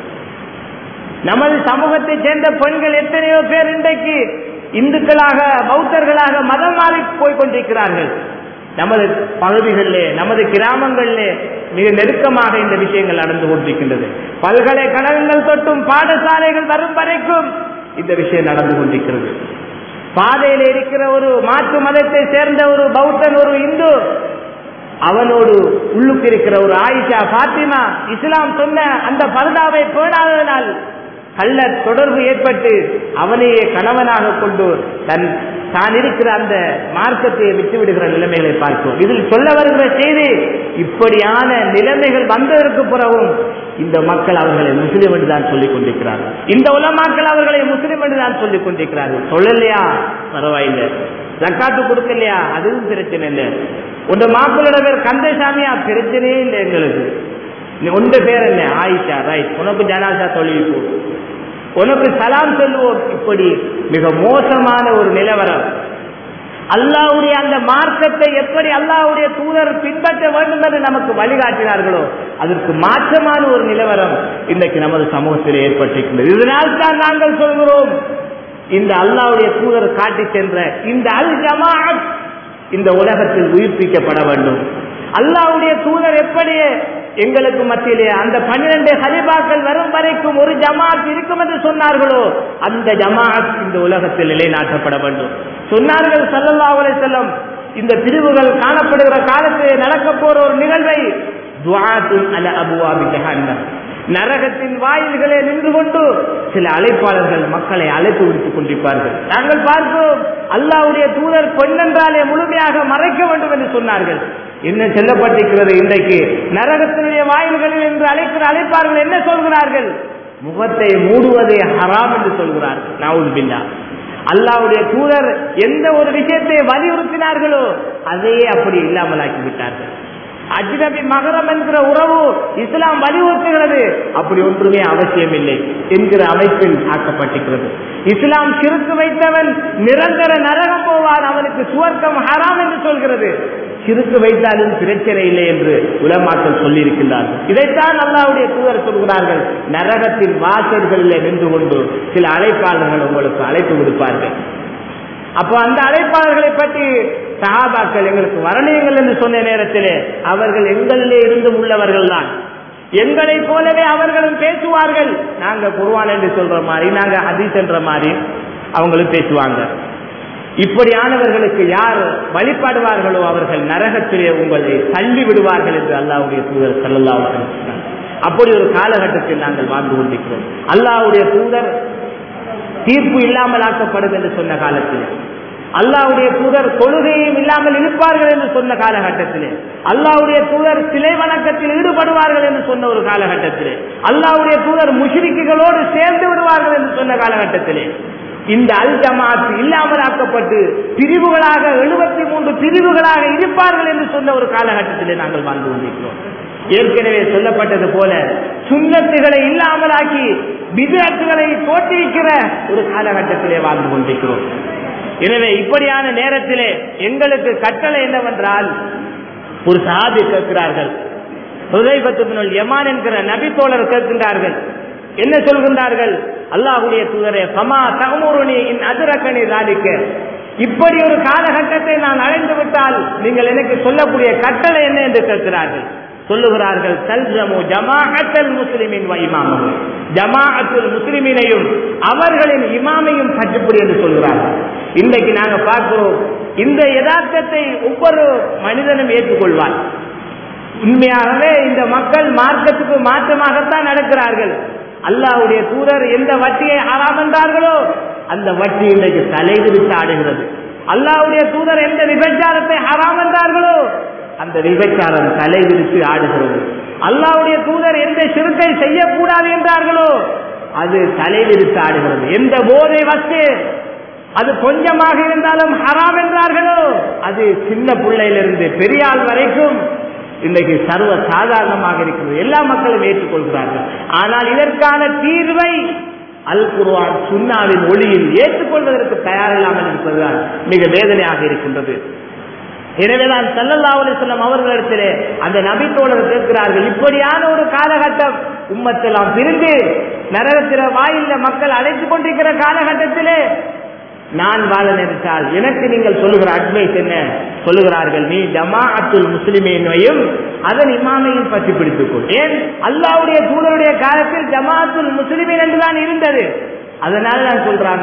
நமது சமூகத்தை சேர்ந்த பெண்கள் எத்தனையோ பேர் இன்றைக்கு இந்துக்களாக பௌத்தர்களாக மதம் மாறி போய் கொண்டிருக்கிறார்கள் நமது பகுதிகளிலே நமது கிராமங்களிலே மிக நெருக்கமாக இந்த விஷயங்கள் நடந்து கொண்டிருக்கின்றது பல்கலைக்கழகங்கள் தொட்டும் பாடசாலைகள் வரும் வரைக்கும் இந்த விஷயம் நடந்து கொண்டிருக்கிறது பாதையில் இருக்கிற ஒரு மாற்று மதத்தை சேர்ந்த ஒரு பௌத்தன் ஒரு இந்து அவனோடு உள்ளுக்கு இருக்கிற ஒரு ஆயிஷா பாத்திமா இஸ்லாம் சொன்ன அந்த பரதாவை பேணாததனால் கள்ள தொடர்பு ஏற்பட்டு அவனையே கணவனாக கொண்டு தன் தான் இருக்கிற அந்த மார்க்கத்தை விட்டுவிடுகிற நிலைமைகளை பார்க்கிறோம் இதில் சொல்ல வருகிற செய்தி இப்படியான நிலைமைகள் வந்ததற்கு பிறகும் இந்த மக்கள் அவர்களை முஸ்லிம் என்று தான் சொல்லிக் கொண்டிருக்கிறார்கள் இந்த உலமாக்கள் அவர்களை முஸ்லிம் என்று தான் சொல்லிக் கொண்டிருக்கிறார்கள் சொல்லலையா பரவாயில்லை ஜக்காத்து கொடுக்கலையா அதுவும் பிரச்சனை இல்லை உங்க மாப்பிளோட பேர் கந்தசாமியா பிரச்சனையே இல்லை எங்களுக்கு நீ உண்ட பேர் என்ன ஆயிஷா ரைட் உனக்கு ஜனாசா தொழில் உனக்கு சலாம் சொல்லுவோம் இப்படி மிக மோசமான ஒரு நிலவரம் அல்லாவுடைய அந்த மார்க்கத்தை எப்படி அல்லாவுடைய தூதர் பின்பற்ற வேண்டும் என்று நமக்கு வழிகாட்டினார்களோ அதற்கு மாற்றமான ஒரு நிலவரம் இன்றைக்கு நமது சமூகத்தில் ஏற்பட்டிருக்கின்றது இதனால் தான் நாங்கள் சொல்கிறோம் இந்த அல்லாவுடைய தூதர் காட்டி சென்ற இந்த அல் ஜமாஅத் இந்த உலகத்தில் உயிர்ப்பிக்கப்பட வேண்டும் அல்லாவுடைய தூதர் எப்படி எங்களுக்கு மத்தியிலே அந்த பன்னிரண்டு ஹலிபாக்கள் வரும் வரைக்கும் ஒரு ஜமாத் இருக்கும் என்று சொன்னார்களோ அந்த ஜமாத் இந்த உலகத்தில் நிலைநாட்டப்பட வேண்டும் சொன்னார்கள் சல்லல்லா செல்லம் இந்த பிரிவுகள் காணப்படுகிற காலத்திலே நடக்க போற ஒரு நிகழ்வை துஆத்துன் அல அபுவாபி ஜஹன்னம் நரகத்தின் வாயில்களே நின்று கொண்டு சில அழைப்பாளர்கள் மக்களை அழைப்பு விடுத்துக் கொண்டிருப்பார்கள் நாங்கள் பார்க்கிறோம் அல்லாவுடைய தூதர் பெண்ணென்றாலே முழுமையாக மறைக்க வேண்டும் என்று சொன்னார்கள் என்ன சொல்லப்பட்டிருக்கிறது இன்றைக்கு நரகத்தினுடைய வாயில்களில் என்று அழைக்கிற அழைப்பார்கள் என்ன சொல்கிறார்கள் முகத்தை மூடுவதே ஹராம் என்று சொல்கிறார்கள் நாவுல் பில்லா அல்லாவுடைய தூதர் எந்த ஒரு விஷயத்தை வலியுறுத்தினார்களோ அதையே அப்படி இல்லாமலாக்கி விட்டார்கள் அஜ்னபி மகரம் என்கிற உறவு இஸ்லாம் வலியுறுத்துகிறது அப்படி ஒன்றுமே அவசியம் இல்லை என்கிற அமைப்பில் ஆக்கப்பட்டிருக்கிறது இஸ்லாம் சிறுக்கு வைத்தவன் நிரந்தர நரகம் போவான் அவனுக்கு சுவர்க்கம் ஹராம் என்று சொல்கிறது சிறுக்கு வைத்தாலும் பிரச்சனை இல்லை என்று உலமாக்கள் சொல்லியிருக்கின்றார்கள் இதைத்தான் அல்லாவுடைய தூதர் சொல்கிறார்கள் நரகத்தின் வாசல்களில் நின்று கொண்டு சில அழைப்பாளர்கள் உங்களுக்கு அழைப்பு கொடுப்பார்கள் அப்போ அந்த அழைப்பாளர்களை பற்றி சகாபாக்கள் எங்களுக்கு வரணியங்கள் என்று சொன்ன நேரத்திலே அவர்கள் எங்களிலே இருந்தும் உள்ளவர்கள் தான் எங்களை போலவே அவர்களும் பேசுவார்கள் நாங்க குருவான் என்று சொல்ற மாதிரி நாங்க ஹதீஸ் என்ற மாதிரி அவங்களும் பேசுவாங்க இப்படியானவர்களுக்கு யார் வழிபாடுவார்களோ அவர்கள் நரகத்திலே உங்களை தள்ளி விடுவார்கள் என்று அல்லாவுடைய தூதர் சல்லல்லாஹு அலைஹி வஸல்லம் அப்படி ஒரு காலகட்டத்தில் நாங்கள் வாழ்ந்து கொண்டிருக்கிறோம் அல்லாவுடைய தூதர் தீர்ப்பு இல்லாமல் ஆக்கப்படும் என்று சொன்ன காலத்தில் அல்லாவுடைய தூதர் தொழுகையும் இல்லாமல் இருப்பார்கள் என்று சொன்ன காலகட்டத்திலே அல்லாவுடைய தூதர் சிலை வணக்கத்தில் ஈடுபடுவார்கள் என்று சொன்ன ஒரு காலகட்டத்திலே அல்லாவுடைய தூதர் முஷ்ரிக்குகளோடு சேர்ந்து விடுவார்கள் என்று சொன்ன காலகட்டத்திலே இந்த அல் ஜமாத் இல்லாமல் ஆக்கப்பட்டு பிரிவுகளாக எழுபத்தி மூன்று பிரிவுகளாக இருப்பார்கள் என்று சொன்ன ஒரு காலகட்டத்திலே நாங்கள் வாழ்ந்து கொண்டிருக்கிறோம் ஏற்கனவே சொல்லப்பட்டது போல சுண்ணத்துகளை இல்லாமலாக்கி விதத்துகளை தோற்றுவிக்கிற ஒரு காலகட்டத்திலே வாழ்ந்து கொண்டிருக்கிறோம் எனவே இப்படியான நேரத்திலே எங்களுக்கு கட்டளை என்னவென்றால் ஒரு சாதி கேட்கிறார்கள் ஹுதைபத்துபினுல் யமான் என்கிற நபி தோழர் கேட்கின்றார்கள் என்ன சொல்கின்றார்கள் அல்லாஹுடைய தூதரே சமா தகமுருணி இன் அதிரக்கணி ராதிக்க இப்படி ஒரு காலகட்டத்தை நான் அடைந்து விட்டால் நீங்கள் எனக்கு சொல்லக்கூடிய கட்டளை என்ன என்று கேட்கிறார்கள் சொல்லுகிறார்கள் தல்ஜமு ஜமாஅத்தல் முஸ்லிமின் இமாமும் ஜமாஅத்துல் முஸ்லிமினையும் அவர்களின் இமாமையும் பற்றுப்படி என்று சொல்கிறார்கள் இன்றைக்கு நாங்க பார்க்கிறோம் இந்த யதார்த்தத்தை ஒவ்வொரு மனிதனும் ஏற்றுக்கொள்வார் உண்மையாகவே இந்த மக்கள் மார்க்கத்துக்கு மாற்றமாகத்தான் நடக்கிறார்கள் அல்லாவுடைய தூதர் எந்த வட்டியை ஹராம் என்றார்களோ அந்த வட்டி இன்றைக்கு தலைவிரித்து ஆடுகிறது அல்லாவுடைய தூதர் எந்த விபச்சாரத்தை ஹராம் என்றார்களோ அந்த விபச்சாரம் தலைவிரித்து ஆடுகிறது அல்லாவுடைய தூதர் எந்த சிறுக்கை செய்யக்கூடாது என்றார்களோ அது தலைவிரித்து ஆடுகிறது எந்த போதை வஸ்து அது கொஞ்சமாக இருந்தாலும் ஹராம் என்றார்களோ அது சின்ன பிள்ளையிலிருந்து பெரியாள் வரைக்கும் இன்றைக்கு சர்வ சாதாரணமாக இருக்கிறது எல்லா மக்களும் ஏற்றுக்கொள்கிறார்கள் ஆனால் இதற்கான தீர்வை அல் குர்வான் சுன்னாவின் ஒளியில் ஏற்றுக்கொள்வதற்கு தயாரில்லாமல் இருப்பதுதான் மிக வேதனையாக இருக்கின்றது எனவேதான் சல்லல்லா அலிஸ்லாம் அவர்களிடத்திலே அந்த நபித்தோழர் கேட்கிறார்கள் இப்படியான ஒரு காலகட்டம் உம்மத்தெல்லாம் பிரிந்து நரகத்தில வாயில மக்கள் அழைத்துக் கொண்டிருக்கிற காலகட்டத்திலே நான் வாழ நினைத்தால் எனக்கு நீங்கள் சொல்லுகிற அட்வைஸ் என்ன சொல்லுகிறார்கள் நீ ஜமா அத்துல் முஸ்லிமையும் அதன் இமாமையும் பற்றி பிடித்துக்கொள் ஏன் அல்லாவுடைய தூதருடைய காலத்தில் ஜமாத்துல் முஸ்லிமின் என்றுதான் இருந்தது அதனால நான் சொல்றாங்க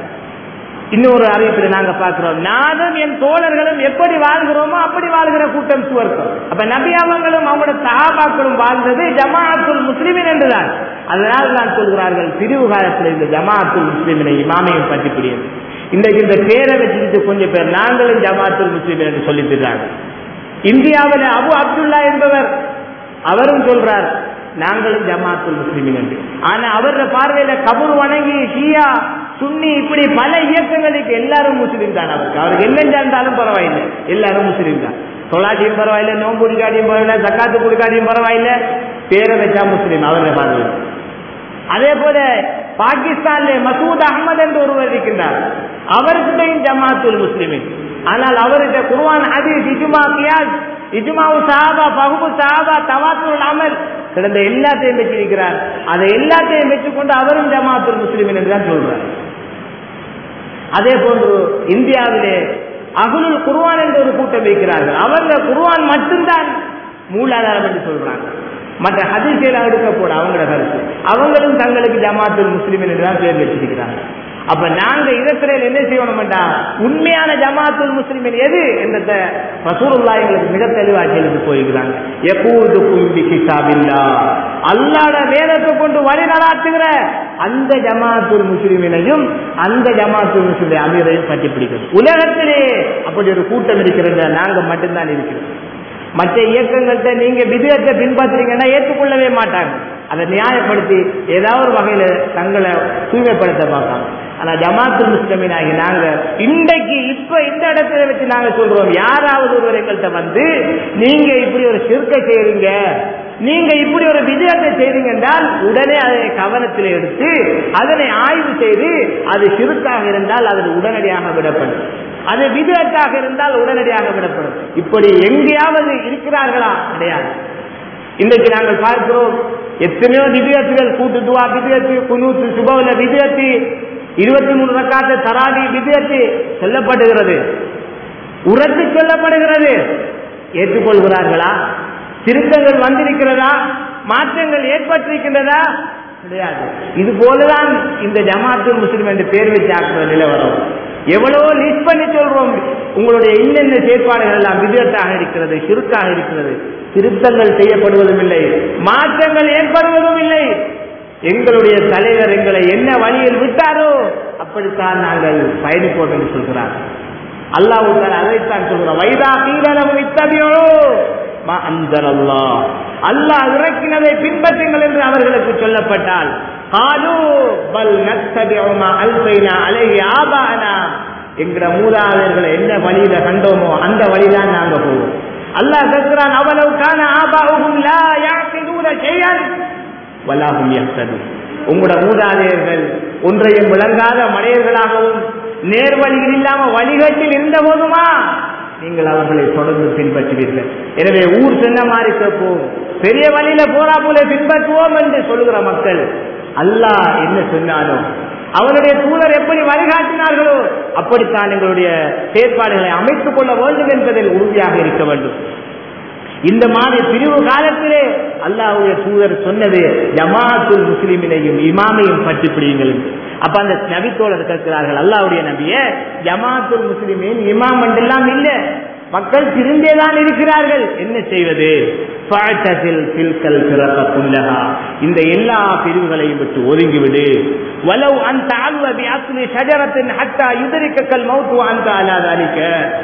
இன்னொரு அறிவிப்பில் நாங்க பார்க்கிறோம் நானும் என் தோழர்களும் எப்படி வாழ்கிறோமோ அப்படி வாழ்கிற கூட்டம் சுவர்க்கம் அப்ப நபியாமங்களும் அவங்களோட சகாபாக்களும் வாழ்ந்தது ஜமாஅத்துல் முஸ்லிமின் என்றுதான் அதனால் தான் சொல்கிறார்கள் பிரிவு காலத்தில் இந்த ஜமாஅத்துல் முஸ்லிமினை இமாமையும் பற்றி பிடியாது இன்றைக்கு இந்த பேரை வச்சுக்கிட்டு கொஞ்சம் பேர் நாங்களும் ஜமாத்துல் முஸ்லிமின் என்று சொல்லிட்டுறாங்க இந்தியாவில் அபு அப்துல்லா என்பவர் அவரும் சொல்றார் நாங்களும் ஜமாத்துல் முஸ்லிமின் என்று ஆனா அவரோட பார்வையில கபூர் வணங்கி ஷியா சுன்னி இப்படி பல இயக்கங்களுக்கு எல்லாரும் முஸ்லீம் தான் அவருக்கு அவருக்கு என்ன இருந்தாலும் பரவாயில்லை எல்லாரும் முஸ்லீம் தான் தொலாட்டியும் பரவாயில்லை நோம்பு குடிக்காட்டியும் பரவாயில்ல ஜக்காத்து குடிக்காட்டியும் பரவாயில்லை பேரை வச்சா முஸ்லீம் அவருடைய பார்வையில் அதே போல பாகிஸ்தான்ல மசூத் அகமது என்று ஒருவர் இருக்கின்றார் அவருக்கிட்டையும் ஜமாத்துல் முஸ்லிமின் ஆனால் அவர்கிட்ட குர்வான் ஹதீஸ் இஜுமா கியாஸ் இஜுமாவு சஹாபா பகுபு சஹாபா தவாத்துல் அமல் கிடந்த எல்லாத்தையும் வச்சிருக்கிறார் அதை எல்லாத்தையும் வச்சுக்கொண்டு அவரும் ஜமாத்துல் முஸ்லிமின் என்று தான் சொல்றார் அதே போன்று இந்தியாவிலே அகுலுல் குர்வான் என்ற ஒரு கூட்டம் வைக்கிறார்கள் அவங்க குர்வான் மட்டும்தான் மூலாதாரம் என்று சொல்றாங்க மற்ற ஹதீஸையெல்லாம் எடுக்க போட அவங்களோட கருத்து அவங்களும் தங்களுக்கு ஜமாத்துல் முஸ்லிமின் என்று தான் பேர் வச்சிருக்கிறாங்க அப்ப நாங்க இதற்கிடையில் என்ன செய்யணும்டா உண்மையான ஜமாத்துல் முஸ்லிமின் எது என்ற ரசூலுல்லா எங்களுக்கு மிக தெளிவாக எழுதி போயிருக்கிறாங்க எப்போது கும்பி கிதாபில்லா அல்லாட வேதத்தை கொண்டு வழி நடாத்துகிற அந்த ஜமாத்துல் முஸ்லிமினையும் அந்த ஜமாத்துல் முஸ்லிம் அமீரையும் பற்றி பிடிக்கணும் உலகத்திலே அப்படி ஒரு கூட்டம் இருக்கிறது நாங்க மட்டும்தான் இருக்கிறோம் மற்ற இயக்கங்கள்ட்ட நீங்க விதத்தை பின்பற்றுறீங்கன்னா ஏற்றுக்கொள்ளவே மாட்டாங்க அதை நியாயப்படுத்தி ஏதாவது ஒரு வகையில தங்களை தூய்மைப்படுத்த பார்ப்பாங்க ஆனா ஜமாத்து முஸ்லிமின் ஆகி நாங்க இன்றைக்கு இப்ப இந்த இடத்துல வச்சு நாங்க சொல்றோம் யாராவது ஒருவர் எங்கள்கிட்ட வந்து நீங்க இப்படி ஒரு சிறுக்கை செய்யறீங்க நீங்க இப்படி ஒரு விஜயத்தை செய்தீங்க என்றால் உடனே அதை கவனத்தில் எடுத்து அதனை ஆய்வு செய்து அது சிறுக்காக இருந்தால் அது உடனடியாக விடப்படும் அது விதத்தாக இருந்தால் உடனடியாக விடப்படும் இப்படி எங்கேயாவது இருக்கிறார்களா கிடையாது இன்றைக்கு நாங்கள் பார்க்கிறோம் எத்தனையோ விதயத்துகள் கூட்டு துவா விதயத்து குனூத்து சுபவுல விதயத்து இருபத்தி மூணு ரக்காத்து தராதி விதயத்து சொல்லப்படுகிறது உரத்து சொல்லப்படுகிறது ஏற்றுக்கொள்கிறார்களா திருத்தங்கள் வந்திருக்கிறதா மாற்றங்கள் ஏற்பட்டிருக்கின்றதா கிடையாது இது போலதான் இந்த ஜமாத்து முஸ்லிம் என்று பேர் வச்சு ஆக்குற நிலவரம் எவ்வளவோ லிஸ்ட் பண்ணி சொல்றோம் உங்களுடைய இன்னென்ன செயற்பாடுகள் எல்லாம் விதத்தாக இருக்கிறது சுருக்காக இருக்கிறது திருத்தங்கள் செய்யப்படுவதும் இல்லை மாற்றங்கள் ஏற்படுவதும் இல்லை எங்களுடைய தலைவர் எங்களை என்ன வழியில் விட்டாரோ அப்படித்தான் நாங்கள் பயணிப்போம் என்று சொல்கிறார் அல்லாஹ் அதைத்தான் சொல்கிறோம் வைதா கீழளவு இத்தகையோ அல்லாஹ் இறக்கினதை பின்பற்றுங்கள் என்று அவர்களுக்கு சொல்லப்பட்டால் காலு பல் நத்தபியமா அல்பைனா அழகி ஆபானா என்கிற மூதாதையர்களை என்ன வழியில கண்டோமோ அந்த வழிதான் நாங்க போவோம் அல்லாஹ் கேட்கிறான் அவ்வளவு காண ஆபாவும் லா யாக்கிதூன செய்யன் வலாகும் யக்தது உங்களோட மூதாதையர்கள் ஒன்றையும் விளங்காத மனிதர்களாகவும் நேர்வழியில் இல்லாம வழிகட்டில் இருந்த போதுமா நீங்கள் அவர்களை தொடர்ந்து பின்பற்றுவீர்கள் எனவே ஊர் சென்ன மாதிரி கேட்போம் பெரிய வழியில போறா போல பின்பற்றுவோம் என்று சொல்லுகிற மக்கள் அல்லாஹ் என்ன சொன்னாலும் அவனுடைய தூதர் எப்படி வழிகாட்டினார்களோ அப்படித்தான் எங்களுடைய செயற்பாடுகளை அமைத்துக் கொள்ள வேண்டும் என்பதில் உறுதியாக இருக்க வேண்டும் இந்த மாதிரி பிரிவு காலத்திலே அல்லாஹுடைய தூதர் சொன்னது ஜமாத்துல் முஸ்லிமினையும் இமாமையும் பற்றி பிடியுங்கள் அப்ப அந்த நபித்தோழர் கேட்கிறார்கள் அல்லாவுடைய நபிய ஜமாத்துல் முஸ்லிமின் இமாம் என்றெல்லாம் இல்ல மக்கள் திருந்தேதான் இருக்கிறார்கள் என்ன செய்வது இந்த எல்லா பிரிவுகளையும் விட்டு ஒதுங்கிவிடு வலவு அந்த ஆழ்வதி அசுலி சஜரத்தின் ஹட்டா யுதரிக்கல் மௌத்து அந்த அல்லாத அளிக்க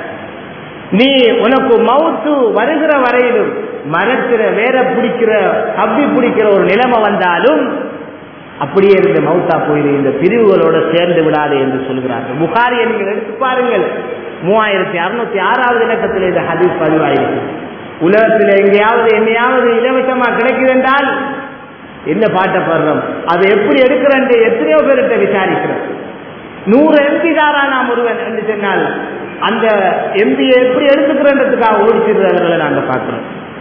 நீ உனக்கு மவுத்து வருகிற வரையிலும் மரக்கிற வேற பிடிக்கிற கப்பி பிடிக்கிற ஒரு நிலைமை வந்தாலும் அப்படியே இருந்த மவுத்தா போயிரு இந்த பிரிவுகளோட சேர்ந்து விடாது என்று சொல்கிறார்கள் புகாரியை நீங்கள் எடுத்து பாருங்கள் மூவாயிரத்தி அறுநூத்தி ஆறாவது இலக்கத்தில் இந்த ஹதீஸ் பதிவாயிருக்கு உலகத்தில் எங்கேயாவது என்னையாவது இலவசமா கிடைக்குது என்றால் என்ன பாட்டை பாடுறோம் அது எப்படி எடுக்கிறேன் எத்தனையோ பேர்கிட்ட விசாரிக்கிறோம் நூறு எம்பி தாரா நாம் ஒருவன் என்று சொன்னால் அந்த எம்பியை எப்படி எடுத்துக்கிறன்றதுக்காக ஓடிச்சிருந்தவர்களை நாங்க பார்க்கிறோம்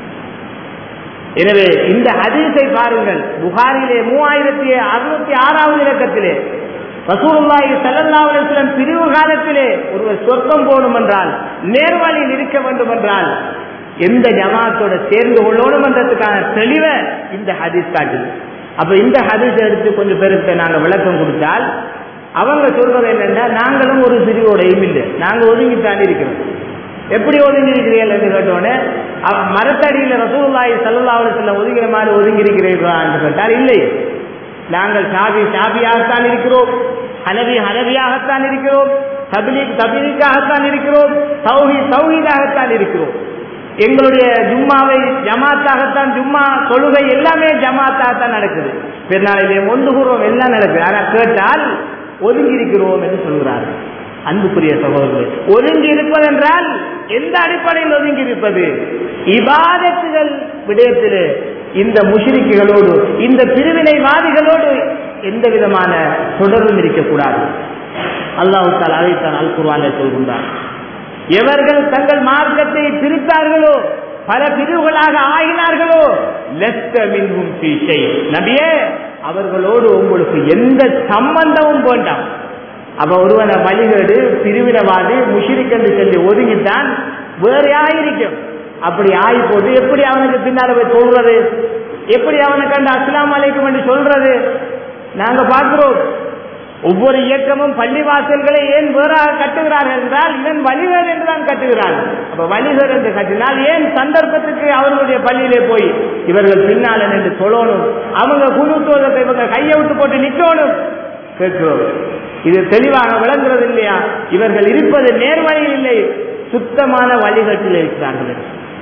எனவே இந்த ஹதீஸை பாருங்கள் புகாரிலே மூவாயிரத்தி அறுநூத்தி ஆறாவது இலக்கத்திலே ரசூலுல்லாஹி ஸல்லல்லாஹு அலைஹி வஸல்லம் பிரிவு காலத்திலே ஒருவர் சொர்க்கம் போகணும் என்றால் நேர்வழியில் இருக்க வேண்டும் என்றால் எந்த ஜமாத்தோட சேர்ந்து கொள்ளணும் என்றதுக்கான தெளிவை இந்த ஹதீஸ் காட்டுது அப்ப இந்த ஹதீஸ் எடுத்து கொஞ்சம் பேருக்கு நாங்க விளக்கம் கொடுத்தால் அவங்க சொல்றது என்னன்னா நாங்களும் ஒரு பிரிவோடையும் இல்லை நாங்க ஒதுங்கித்தான் இருக்கிறோம் எப்படி ஒதுங்கி இருக்கிறீர்கள் என்று கேட்டோடனே மரத்தடியில் ரசூல்லாய் சல்லாவில் செல்ல ஒதுங்கிற மாதிரி ஒதுங்கி இருக்கிறீர்களா என்று கேட்டால் இல்லை நாங்கள் சாபி சாபியாகத்தான் இருக்கிறோம் ஹலவி ஹலவியாகத்தான் இருக்கிறோம் தபிலீக் தபிலீக்காகத்தான் இருக்கிறோம் சௌஹி சௌஹீதாகத்தான் இருக்கிறோம் எங்களுடைய ஜும்மாவை ஜமாத்தாகத்தான் ஜும்மா தொழுகை எல்லாமே ஜமாத்தாகத்தான் நடக்குது பெருநாளிலே ஒன்று கூறுவோம் எல்லாம் நடக்குது ஆனால் கேட்டால் ஒதுங்கி இருக்கிறோம் என்று சொல்கிறார்கள் அன்புக்குரிய சகோதரர்கள் ஒதுங்கி இருப்பதென்றால் எந்த அடிப்படையில் ஒதுங்கி இருப்பது இபாதத்துகள் விடயத்திலே இந்த முஷிரிக்குகளோடு இந்த பிரிவினைவாதிகளோடு எந்த விதமான தொடர்பும் இருக்கக்கூடாது அல்லாஹு தால் அதைத்தான் அல் குர்வானை சொல்கின்றார் எவர்கள் தங்கள் மார்க்கத்தை பிரித்தார்களோ பல பிரிவுகளாக ஆகினார்களோ லெஸ்ட மின்கும் பீசை நபியே அவர்களோடு உங்களுக்கு எந்த சம்பந்தமும் வேண்டாம் அப்ப ஒருவனை வழிகேடு பிரிவினவாதி முஷிரிக் என்று சொல்லி ஒதுங்கித்தான் வேற ஆயிருக்கும் அப்படி ஆகி போட்டு எப்படி அவனுக்கு பின்னால போய் சொல்றது எப்படி அவனை கண்டு அஸ்லாம் அலைக்கும் என்று சொல்றது நாங்க பார்க்கிறோம் ஒவ்வொரு இயக்கமும் பள்ளிவாசல்களை ஏன் வேறாக கட்டுகிறார்கள் என்றால் இதன் வழிகேடு என்றுதான் கட்டுகிறார்கள் அப்ப வழிகேடு என்று கட்டினால் ஏன் சந்தர்ப்பத்துக்கு அவர்களுடைய பள்ளியிலே போய் இவர்கள் பின்னால நின்று சொல்லணும் அவங்க குழுத்துவதற்கு இவங்க கையை விட்டு போட்டு நிக்கணும் கேட்கிறோம் இது தெளிவாக விளங்குறது இல்லையா இவர்கள் இருப்பது நேர்வழியில் இல்லை சுத்தமான வழிகட்டில் இருக்கிறார்கள்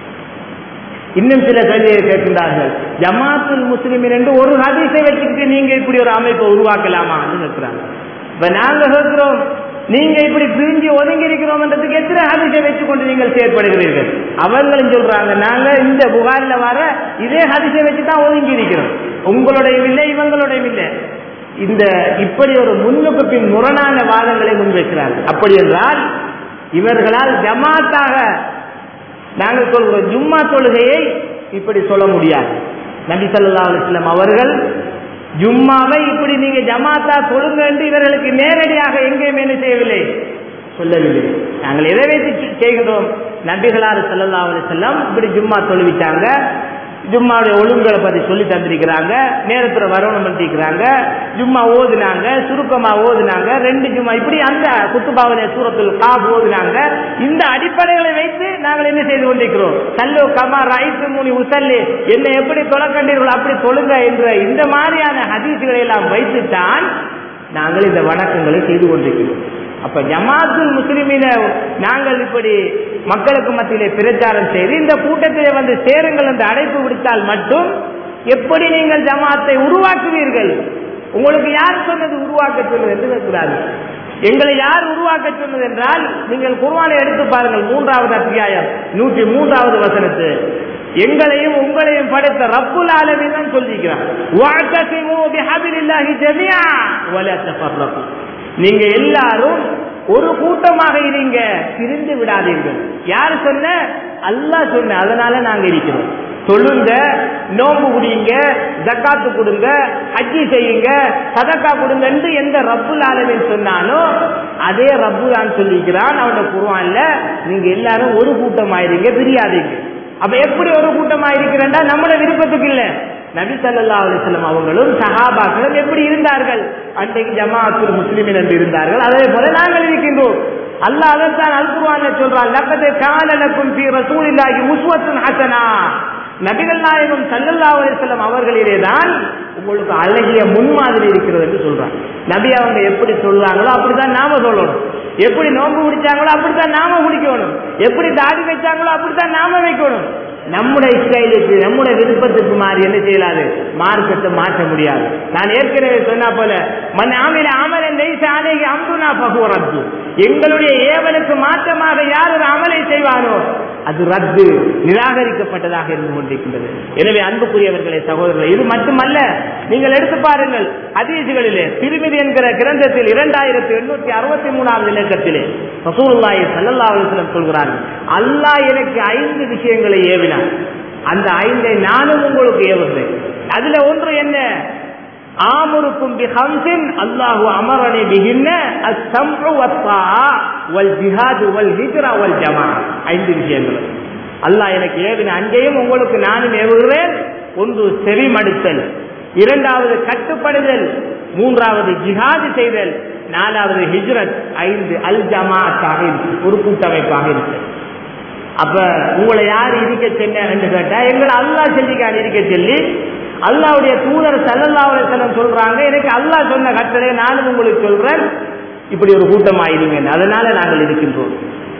இன்னும் சில கேள்வியை கேட்கின்றார்கள் ஜமாத்துல் முஸ்லிமின் என்று ஒரு ஹதீஸை வச்சுக்கிட்டு நீங்க இப்படி ஒரு அமைப்பை உருவாக்கலாமா கேட்கிறாங்க இப்ப நாங்க கேட்கிறோம் நீங்க இப்படி பிரிஞ்சு ஒதுங்கி இருக்கிறோம்ன்றதுக்கு எத்தனை ஹதீஸை வச்சு கொண்டு நீங்கள் செயற்படுகிறீர்கள் அவர்களும் சொல்றாங்க நாங்க இந்த புகாரில் வர இதே ஹதீஸை வச்சு தான் ஒதுங்கி இருக்கிறோம் உங்களுடைய இல்லை இவங்களுடைய இல்லை இந்த இப்படி ஒரு முன்னுக்கு பின் முரணான வாதங்களை முன்வைக்கிறார்கள் அப்படி என்றால் இவர்களால் ஜமாத்தாக நாங்கள் சொல்கிறோம் ஜும்மா தொழுகையை இப்படி சொல்ல முடியாது நபி ஸல்லல்லாஹு அலைஹி வஸல்லம் அவர்கள் ஜும்மாவை இப்படி நீங்க ஜமாத்தா தொழுங்க என்று இவர்களுக்கு நேரடியாக எங்கேயும் என்ன செய்யவில்லை சொல்லவில்லை நாங்கள் எதை வைத்து செ- செய்கிறோம் நபிகளார் ஸல்லல்லாஹு அலைஹி வஸல்லம் இப்படி ஜும்மா தொழுவிட்டாங்க ஜும்மாவுடைய ஒழுங்குகளை பத்தி சொல்லி தந்திருக்கிறாங்க நேரத்துல வரணும் பண்ணிக்கிறாங்க ஜும்மா ஓதுனாங்க சுருக்கமா ஓதுனாங்க ரெண்டு ஜும்மா இப்படி அந்த குத்துபாவிலே சூரத்தில் காப் ஓதுனாங்க இந்த அடிப்படைகளை வைத்து நாங்கள் என்ன செய்து கொண்டிருக்கிறோம் சல்லோ கமா ரைத்து மூணி உசல்லு என்ன எப்படி தொழக்கண்டீர்கள் அப்படி தொழுங்க என்ற இந்த மாதிரியான ஹதீசுகளை எல்லாம் வைத்துத்தான் நாங்கள் இந்த வணக்கங்களை செய்து கொண்டிருக்கிறோம் அப்ப ஜமாத்துல் முஸ்லிமின நாங்கள் இப்படி மக்களுக்கு மத்தியிலே பிரச்சாரம் செய்து இந்த கூட்டத்திலே வந்து சேருங்கள் என்று அழைப்பு விடுத்தால் மட்டும் எப்படி நீங்கள் ஜமாத்தை உருவாக்குவீர்கள் உங்களுக்கு யார் சொன்னது உருவாக்க சொன்னது என்று கூடாது எங்களை யார் உருவாக்க சொன்னது என்றால் நீங்கள் குர்ஆனை எடுத்து பாருங்கள் மூன்றாவது அத்தியாயம் நூற்றி மூன்றாவது வசனத்து எங்களையும் உங்களையும் படைத்த ரப்புல் ஆலமீன் தான் சொல்லிக்கிறான் வஅத்தஸிமு பிஹபிலில்லாஹி ஜமீஆ வலா தஃபர்ரகு நீங்க எல்லாரும் ஒரு கூட்டமாக இருங்க பிரிந்து விடாதீர்கள் யார் சொன்ன அல்லாஹ் சொன்ன அதனால நாங்க இருக்கிறோம் சொல்லுங்க நோம்பு குடிங்க ஜக்காத்து கொடுங்க ஹஜ்ஜி செய்யுங்க சதக்கா கொடுங்க என்று எந்த ரப்புல் ஆலமின் சொன்னானோ அதே ரப்பு தான் சொல்லிக்கிறான் அவனோட குருவான்ல நீங்க எல்லாரும் ஒரு கூட்டமாயிருங்க பிரியாதீங்க அப்ப எப்படி ஒரு கூட்டமாயிருக்கிறேன்டா நம்மளோட விருப்பத்துக்கு இல்ல நபி ஸல்லல்லாஹு அலைஹி வஸல்லம் அவங்களும் சஹாபாக்களும் எப்படி இருந்தார்கள் அன்றைக்கு ஜமாஅத்துல் முஸ்லிமின் என்று இருந்தார்கள் அதே போல நாங்கள் இருக்கின்றோம் அல்லாஹ் அதைத்தான் அல் குர்ஆன்ல சொல்றான் லக்கத் கான லக்கும் ஃபீ ரசூலில்லாஹி உஸ்வத்துன் ஹஸனா நபிகள் நாயகம் ஸல்லல்லாஹு அலைஹி வஸல்லம் அவர்களிலே தான் உங்களுக்கு அழகிய முன்மாதிரி இருக்கிறது என்று சொல்றாங்க நபி அவங்க எப்படி சொல்றாங்களோ அப்படித்தான் நாம சொல்லணும் எப்படி நோன்பு பிடிச்சாங்களோ அப்படித்தான் நாம பிடிக்கணும் எப்படி தாடி வச்சாங்களோ அப்படித்தான் நாம வைக்கணும் நம்முடைய ஸ்டைலுக்கு நம்முடைய விருப்பத்துக்கு மாறி என்ன செய்யலாது மார்க்கத்தை மாற்ற முடியாது நான் ஏற்கனவே சொன்னா போல மன் ஆமில அமலன் லைஸ அலைஹி அம்ருனா ஃபஹுவ ரத்து எங்களுடைய ஏவலுக்கு மாற்றமாக யார் ஒரு அமலை செய்வானோ அது ரத்து நிராகரிக்கப்பட்டதாக இருந்து கொண்டிருக்கின்றது எனவே அன்புக்குரியவர்களே சகோதரர்களே இது மட்டுமல்ல நீங்கள் எடுத்து பாருங்கள் ஹதீசுகளிலே திருமிதி என்கிற கிரந்தத்தில் இரண்டாயிரத்தி எண்ணூத்தி அறுபத்தி மூணாவது இலக்கத்திலே ரசூலுல்லாஹி ஸல்லல்லாஹு அலைஹி வஸல்லம் சொல்கிறார்கள் அல்லாஹ் எனக்கு ஐந்து விஷயங்களை ஏவினார் அந்த ஐந்தை நானும் உங்களுக்கு ஏவுகிறேன் அதுல ஒன்று என்ன ஆமுருக்கும் பிஹம்சின் அல்லாஹு அமரனி பிஹின்ன அஸ்ஸம்உ வத்தாஆ வல் ஜிஹாது வல் ஹிஜ்ரா வல் ஜமா ஐந்து விஷயங்கள் அல்லாஹ் எனக்கு ஏவின அங்கேயும் உங்களுக்கு நானும் ஏவுகிறேன் ஒன்று செவிமடுத்தல் இரண்டாவது கட்டுப்படுதல் மூன்றாவது ஜிஹாது செய்தல் நாலாவது ஹிஜ்ரத் ஐந்து அல் ஜமாத்தாக இருக்கு ஒரு கூட்டமைப்பாக இருக்கு அப்ப உங்களை யார் இருக்க சொன்ன என்று கேட்டா எங்களை அல்லாஹ் செல்லிக்கான் இருக்க சொல்லி அல்லாவுடைய தூதர் சல்லல்லாஹு அலைஹி வஸல்லம் சொல்றாங்க எனக்கு அல்லாஹ் சொன்ன கட்டளை நானும் உங்களுக்கு சொல்றேன் இப்படி ஒரு கூட்டமா இருங்க அதனால நாங்கள் இருக்கின்றோம்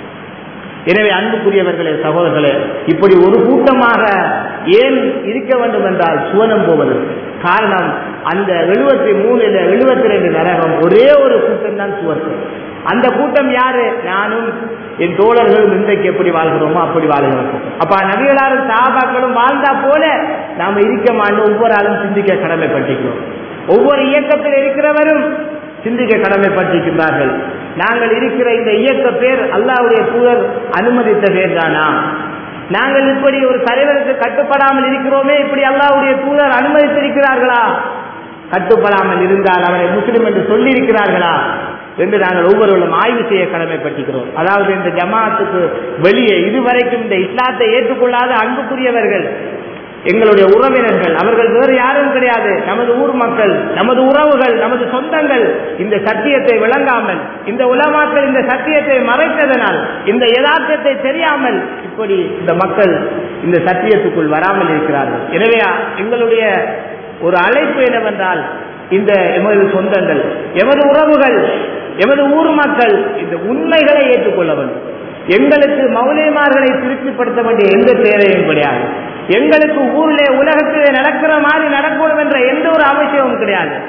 எனவே அன்புக்குரியவர்களே சகோதரர்களே இப்படி ஒரு கூட்டமாக ஏன் இருக்க வேண்டும் என்றால் சுவனம் போவதற்கு காரணம் அந்த எழுபத்தி மூணுல எழுபத்தி ரெண்டு நரகம் ஒரே ஒரு கூட்டம் தான் சுவர்க்கம் அந்த கூட்டம் யாரு நானும் என் தோழர்களும் இன்றைக்கு எப்படி வாழ்கிறோமோ அப்படி வாழ்கிறோம் அப்ப நபிகளாரும் சாபாக்களும் வாழ்ந்தா போல நாம இருக்க மாட்டோம் ஒவ்வொரு ஆளும் சிந்திக்க கடமைப்பட்டிருக்கிறோம் ஒவ்வொரு இயக்கத்தில் இருக்கிறவரும் சிந்திக்க கடமைப்பட்டிருக்கின்றார்கள் நாங்கள் இருக்கிற இந்த இயக்க பேர் அல்லாவுடைய தூதர் அனுமதித்த பேர் தானா நாங்கள் இப்படி ஒரு தலைவருக்கு கட்டுப்படாமல் இருக்கிறோமே இப்படி அல்லாவுடைய தூதர் அனுமதித்திருக்கிறார்களா கட்டுப்படாமல் இருந்தால் அவரை முஸ்லிம் என்று சொல்லி இருக்கிறார்களா என்று நாங்கள் ஒவ்வொருவரும் ஆய்வு செய்ய கடமைப்பட்டிருக்கிறோம் அதாவது இந்த ஜமாத்துக்கு வெளியே இதுவரைக்கும் இந்த இஸ்லாத்தை ஏற்றுக்கொள்ளாத அன்புக்குரியவர்கள் எங்களுடைய உறவினர்கள் அவர்கள் வேறு யாரும் கிடையாது நமது ஊர் மக்கள் நமது உறவுகள் நமது சொந்தங்கள் இந்த சத்தியத்தை விளங்காமல் இந்த உலமாக்கள் இந்த சத்தியத்தை மறைத்ததனால் இந்த யதார்த்தத்தை தெரியாமல் இப்படி இந்த மக்கள் இந்த சத்தியத்துக்குள் வராமல் இருக்கிறார்கள் எனவே எங்களுடைய ஒரு அழைப்பு என்னவென்றால் இந்த எமது சொந்தங்கள் எமது உறவுகள் எமது ஊர் மக்கள் இந்த உண்மைகளை ஏற்றுக்கொள்ள வேண்டும் எங்களுக்கு மௌலியமார்களை திருப்திப்படுத்த வேண்டிய எந்த தேவையும் கிடையாது எங்களுக்கு ஊரிலே உலகத்திலே நடக்கிற மாதிரி நடக்கணும் என்ற எந்த ஒரு அவசியமும் கிடையாது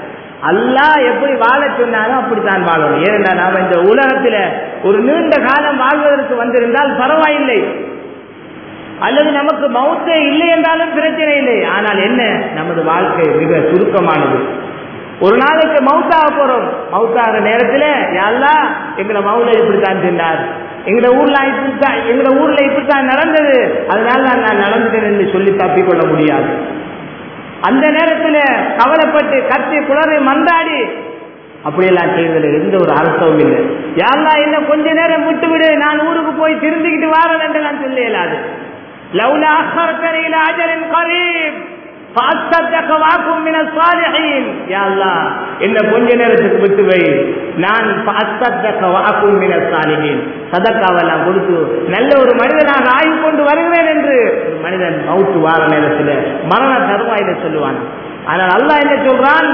அல்லாஹ் எப்படி வாழ சொன்னாலும் அப்படித்தான் வாழணும் ஏனென்றா நாம இந்த உலகத்துல ஒரு நீண்ட காலம் வாழ்வதற்கு வந்திருந்தால் பரவாயில்லை அல்லது நமக்கு மௌத்தே இல்லை என்றாலும் பிரச்சனை இல்லை ஆனால் என்ன நமது வாழ்க்கை மிக சுருக்கமானது ஒரு நாளைக்கு மவுத்தாக போறோம் மவுத்தாகிற நேரத்தில் யாரெல்லாம் எங்களை மவுல இப்படித்தான் சென்றார் எங்க ஊர்ல இப்படித்தான் எங்க ஊர்ல இப்படித்தான் நடந்தது அதனால நான் நான் நடந்துட்டேன் என்று சொல்லி தப்பிக்கொள்ள முடியாது அந்த நேரத்தில் கவலைப்பட்டு கத்தி குளரை மந்தாடி அப்படியெல்லாம் செய்வதில் எந்த ஒரு அர்த்தமும் இல்லை யாரெல்லாம் என்ன கொஞ்ச நேரம் விட்டு விடு நான் ஊருக்கு போய் திருந்திக்கிட்டு வாரேன் என்று நான் சொல்ல இயலாது லவ்லா அخرتني الى اجل قريب فاصدق واكن من الصالحين يا الله என்ன கொஞ்ச நேரத்துக்கு விட்டு வை நான் فاصدق واكن من الصالحين சதக்காவெல்லாம் கொடுத்து நல்ல ஒரு மனிதனாக ஆய்வு கொண்டு வருகிறேன் என்று ஒரு மனிதன் மவுத்து வார நேரத்தில் மரண தருவாயில சொல்லுவான் ஆனால் அல்லாஹ் என்ன சொல்றான்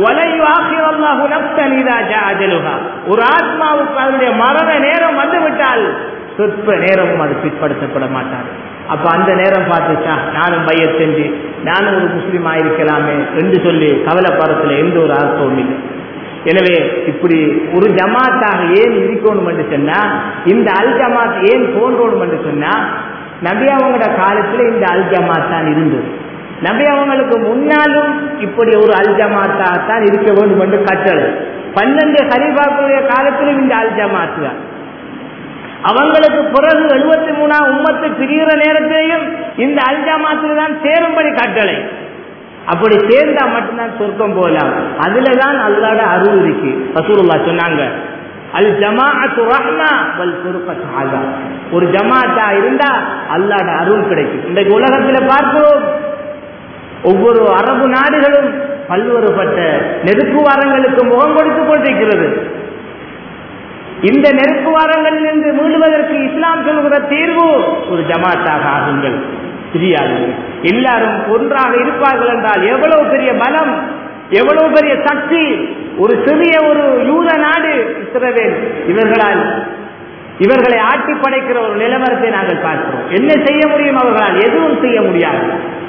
ஒரு ஆத்மாவுக்கு அதனுடைய மரண நேரம் வந்துவிட்டால் சொற்ப நேரமும் அது பிற்படுத்தப்பட மாட்டார் அப்ப அந்த நேரம் பார்த்துச்சா நானும் பைய செஞ்சு நானும் ஒரு முஸ்லீம் ஆயிருக்கலாமே என்று சொல்லி கவலைப்படத்துல எந்த ஒரு அர்த்தமும் இல்லை எனவே இப்படி ஒரு ஜமாத்தாக ஏன் இருக்கணும் என்று சொன்னா இந்த அல் ஜமாத் ஏன் தோன்றணும் என்று சொன்னா நபி அவங்களோட காலத்துல இந்த அல் ஜமாத் தான் இருந்தது நபி அவங்களுக்கு முன்னாலும் இப்படி ஒரு அல் ஜமாத்தான் இருக்க வேண்டும் என்று கட்டளை பன்னெண்டு ஹரிபாக்களுடைய காலத்திலும் இந்த அல் ஜமாத் தான் அவங்களுக்கு பிறகு எழுபத்தி மூணாம் உம்மத்து பிரிகிற நேரத்திலையும் இந்த அல் ஜமாத்தில் தான் சேரும்படி கட்டளை அப்படி சேர்ந்தா மட்டும்தான் சொர்க்கம் போகலாம் அதுல தான் அல்லாட அருள் இருக்கு ரசூலுல்லா சொன்னாங்க அல் ஜமாஅத்து ரஹ்மா வல் ஃபுர்கத் ஆதா ஒரு ஜமாத்தா இருந்தா அல்லாட அருள் கிடைக்கும் இந்த உலகத்துல பார்க்கிறோம் ஒவ்வொரு அரபு நாடுகளும் பல்வேறுபட்ட நெருப்பு வாரங்களுக்கு முகம் கொடுத்துக் கொண்டிருக்கிறது இந்த நெருப்பு வாரங்களிலிருந்து மீளுவதற்கு இஸ்லாம் சொல்கிற தீர்வு ஒரு ஜமாத்தாக ஆகுங்கள் தெரியாது எல்லாரும் ஒன்றாக இருப்பார்கள் என்றால் எவ்வளவு பெரிய பலம் எவ்வளவு பெரிய சக்தி ஒரு சிறிய ஒரு யூத நாடு இஸ்ரவேல் இவர்களால் இவர்களை ஆட்டி படைக்கிற ஒரு நிலவரத்தை நாங்கள் பார்க்கிறோம் என்ன செய்ய முடியும் அவர்களால் எதுவும் செய்ய முடியாது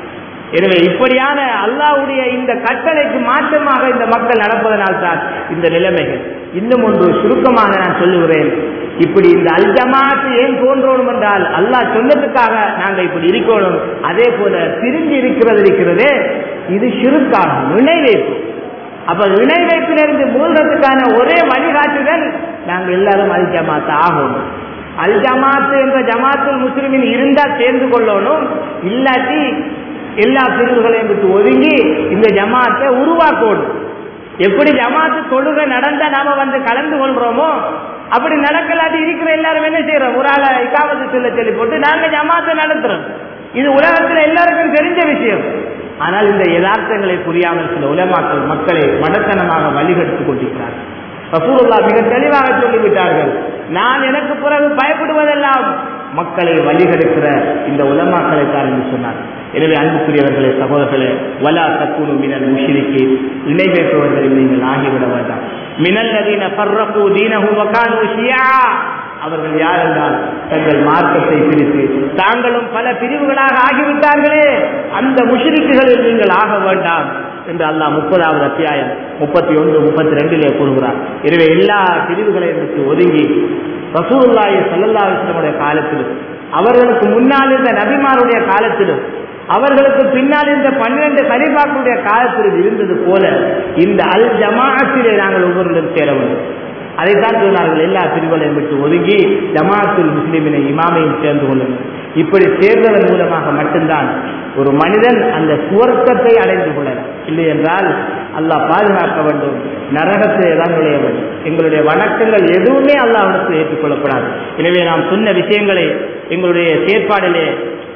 எனவே இப்படியான அல்லாவுடைய இந்த கட்டளைக்கு மாற்றமாக இந்த மக்கள் நடப்பதனால் தான் இந்த நிலைமைகள் இன்னும் ஒன்று சுருக்கமாக நான் சொல்லுகிறேன் இப்படி இந்த அல் ஜமாத் ஏன் தோன்றணும் என்றால் அல்லாஹ் சொன்னதுக்காக நாங்கள் இப்படி இருக்கணும் அதே போல பிரிஞ்சு இருக்கிறது இருக்கிறதே இது சிறுக்காகும் இணை வைப்பு அப்ப இணை வைப்பிலிருந்து மூழ்கிறதுக்கான ஒரே வழிகாட்டுதல் நாங்கள் எல்லாரும் அல் ஜமாத் ஆகணும் அல் ஜமாத் என்ற ஜமாத்துல் முஸ்லிமின் இருந்தா சேர்ந்து கொள்ளணும் இல்லாட்டி எல்லா பிரிவுகளையும் விட்டு ஒதுங்கி இந்த ஜமாத்தை உருவாக்கணும் எப்படி ஜமாத்து தொழுகை நடந்தா நாம வந்து கலந்து கொள்றோமோ அப்படி நடக்கலாட்டி இருக்கிற எல்லாரும் என்ன செய்யறோம் ஒரு ஆளை இக்காமத்து சொல்ல சொல்லி போட்டு நாங்க ஜமாத்தை நடத்துறோம் இது உலகத்துல எல்லாருக்கும் தெரிஞ்ச விஷயம் ஆனால் இந்த யதார்த்தங்களை புரியாமல் சில உலமாக்கள் மக்களை மடத்தனமாக வழிகெடுத்துக் கொண்டிருக்கிறார்கள் ரசூலுல்லா மிக தெளிவாக சொல்லிவிட்டார்கள் நான் எனக்கு பிறகு பயப்படுவதெல்லாம் மக்களை வழிகெடுக்கிற இந்த உலமாக்களை தான் என்று சொன்னார் எனவே அன்புக்குரியவர்களே சகோதரர்களே வலா தக்குனு மினல் முஷிரிக்கு இணை வைப்பவர்களில் நீங்கள் ஆகிவிட வேண்டாம் மினல் நதீன பர்ரகு தீனஹு வகானு ஷியா அவர்கள் யார் என்றால் தங்கள் மார்க்கத்தை பிரித்து தாங்களும் பல பிரிவுகளாக ஆகிவிட்டார்களே அந்த முஷிரிக்குகளில் நீங்கள் ஆக வேண்டாம் என்று அல்லாஹ் முப்பதாவது அத்தியாயம் முப்பத்தி ஒன்று முப்பத்தி ரெண்டிலே கூறுகிறார் எனவே எல்லா பிரிவுகளையும் விட்டு ஒதுங்கி ரசூலுல்லாஹி ஸல்லல்லாஹு அலைஹி வஸல்லம் காலத்திலும் அவர்களுக்கு முன்னால் இருந்த நபிமாருடைய காலத்திலும் அவர்களுக்கு பின்னால் இருந்த பன்னிரண்டு கலிபாக்களுடைய காலத்தில் இருந்தது போல இந்த அல் ஜமாஅத்திலே நாங்கள் ஒவ்வொருவரும் சேர வேண்டும் அதைத்தான் சொன்னார்கள் எல்லா பிரிவுகளையும் விட்டு ஒதுங்கி ஜமாத்துல் முஸ்லிமினை இமாமையும் சேர்ந்து கொள்ளுங்கள் இப்படி சேர்ந்ததன் மூலமாக மட்டும்தான் ஒரு மனிதன் அந்த சுவர்க்கத்தை அடைந்து கொள்ளலாம் இல்லை என்றால் அல்லாஹ் பாதுகாக்க வேண்டும் நரகத்தை தான் நுழைய வேண்டும் எங்களுடைய வணக்கங்கள் எதுவுமே அல்லாஹிடத்தில் ஏற்றுக்கொள்ளப்படாது எனவே நாம் சொன்ன விஷயங்களை எங்களுடைய செயற்பாடிலே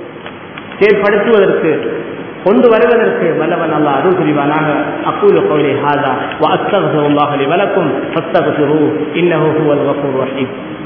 செயற்படுத்துவதற்கு கொண்டு வருவதற்கு வல்லவன் அல்லாஹ் அருள் புரிவானாக அக்கூல கோயிலை ஹாதா வ அஸ்தகுல்லாஹலி வலக்கும் ஃபஸ்தகுரு இன்னஹு ஹுவல் கஃபூர் ரஹீம்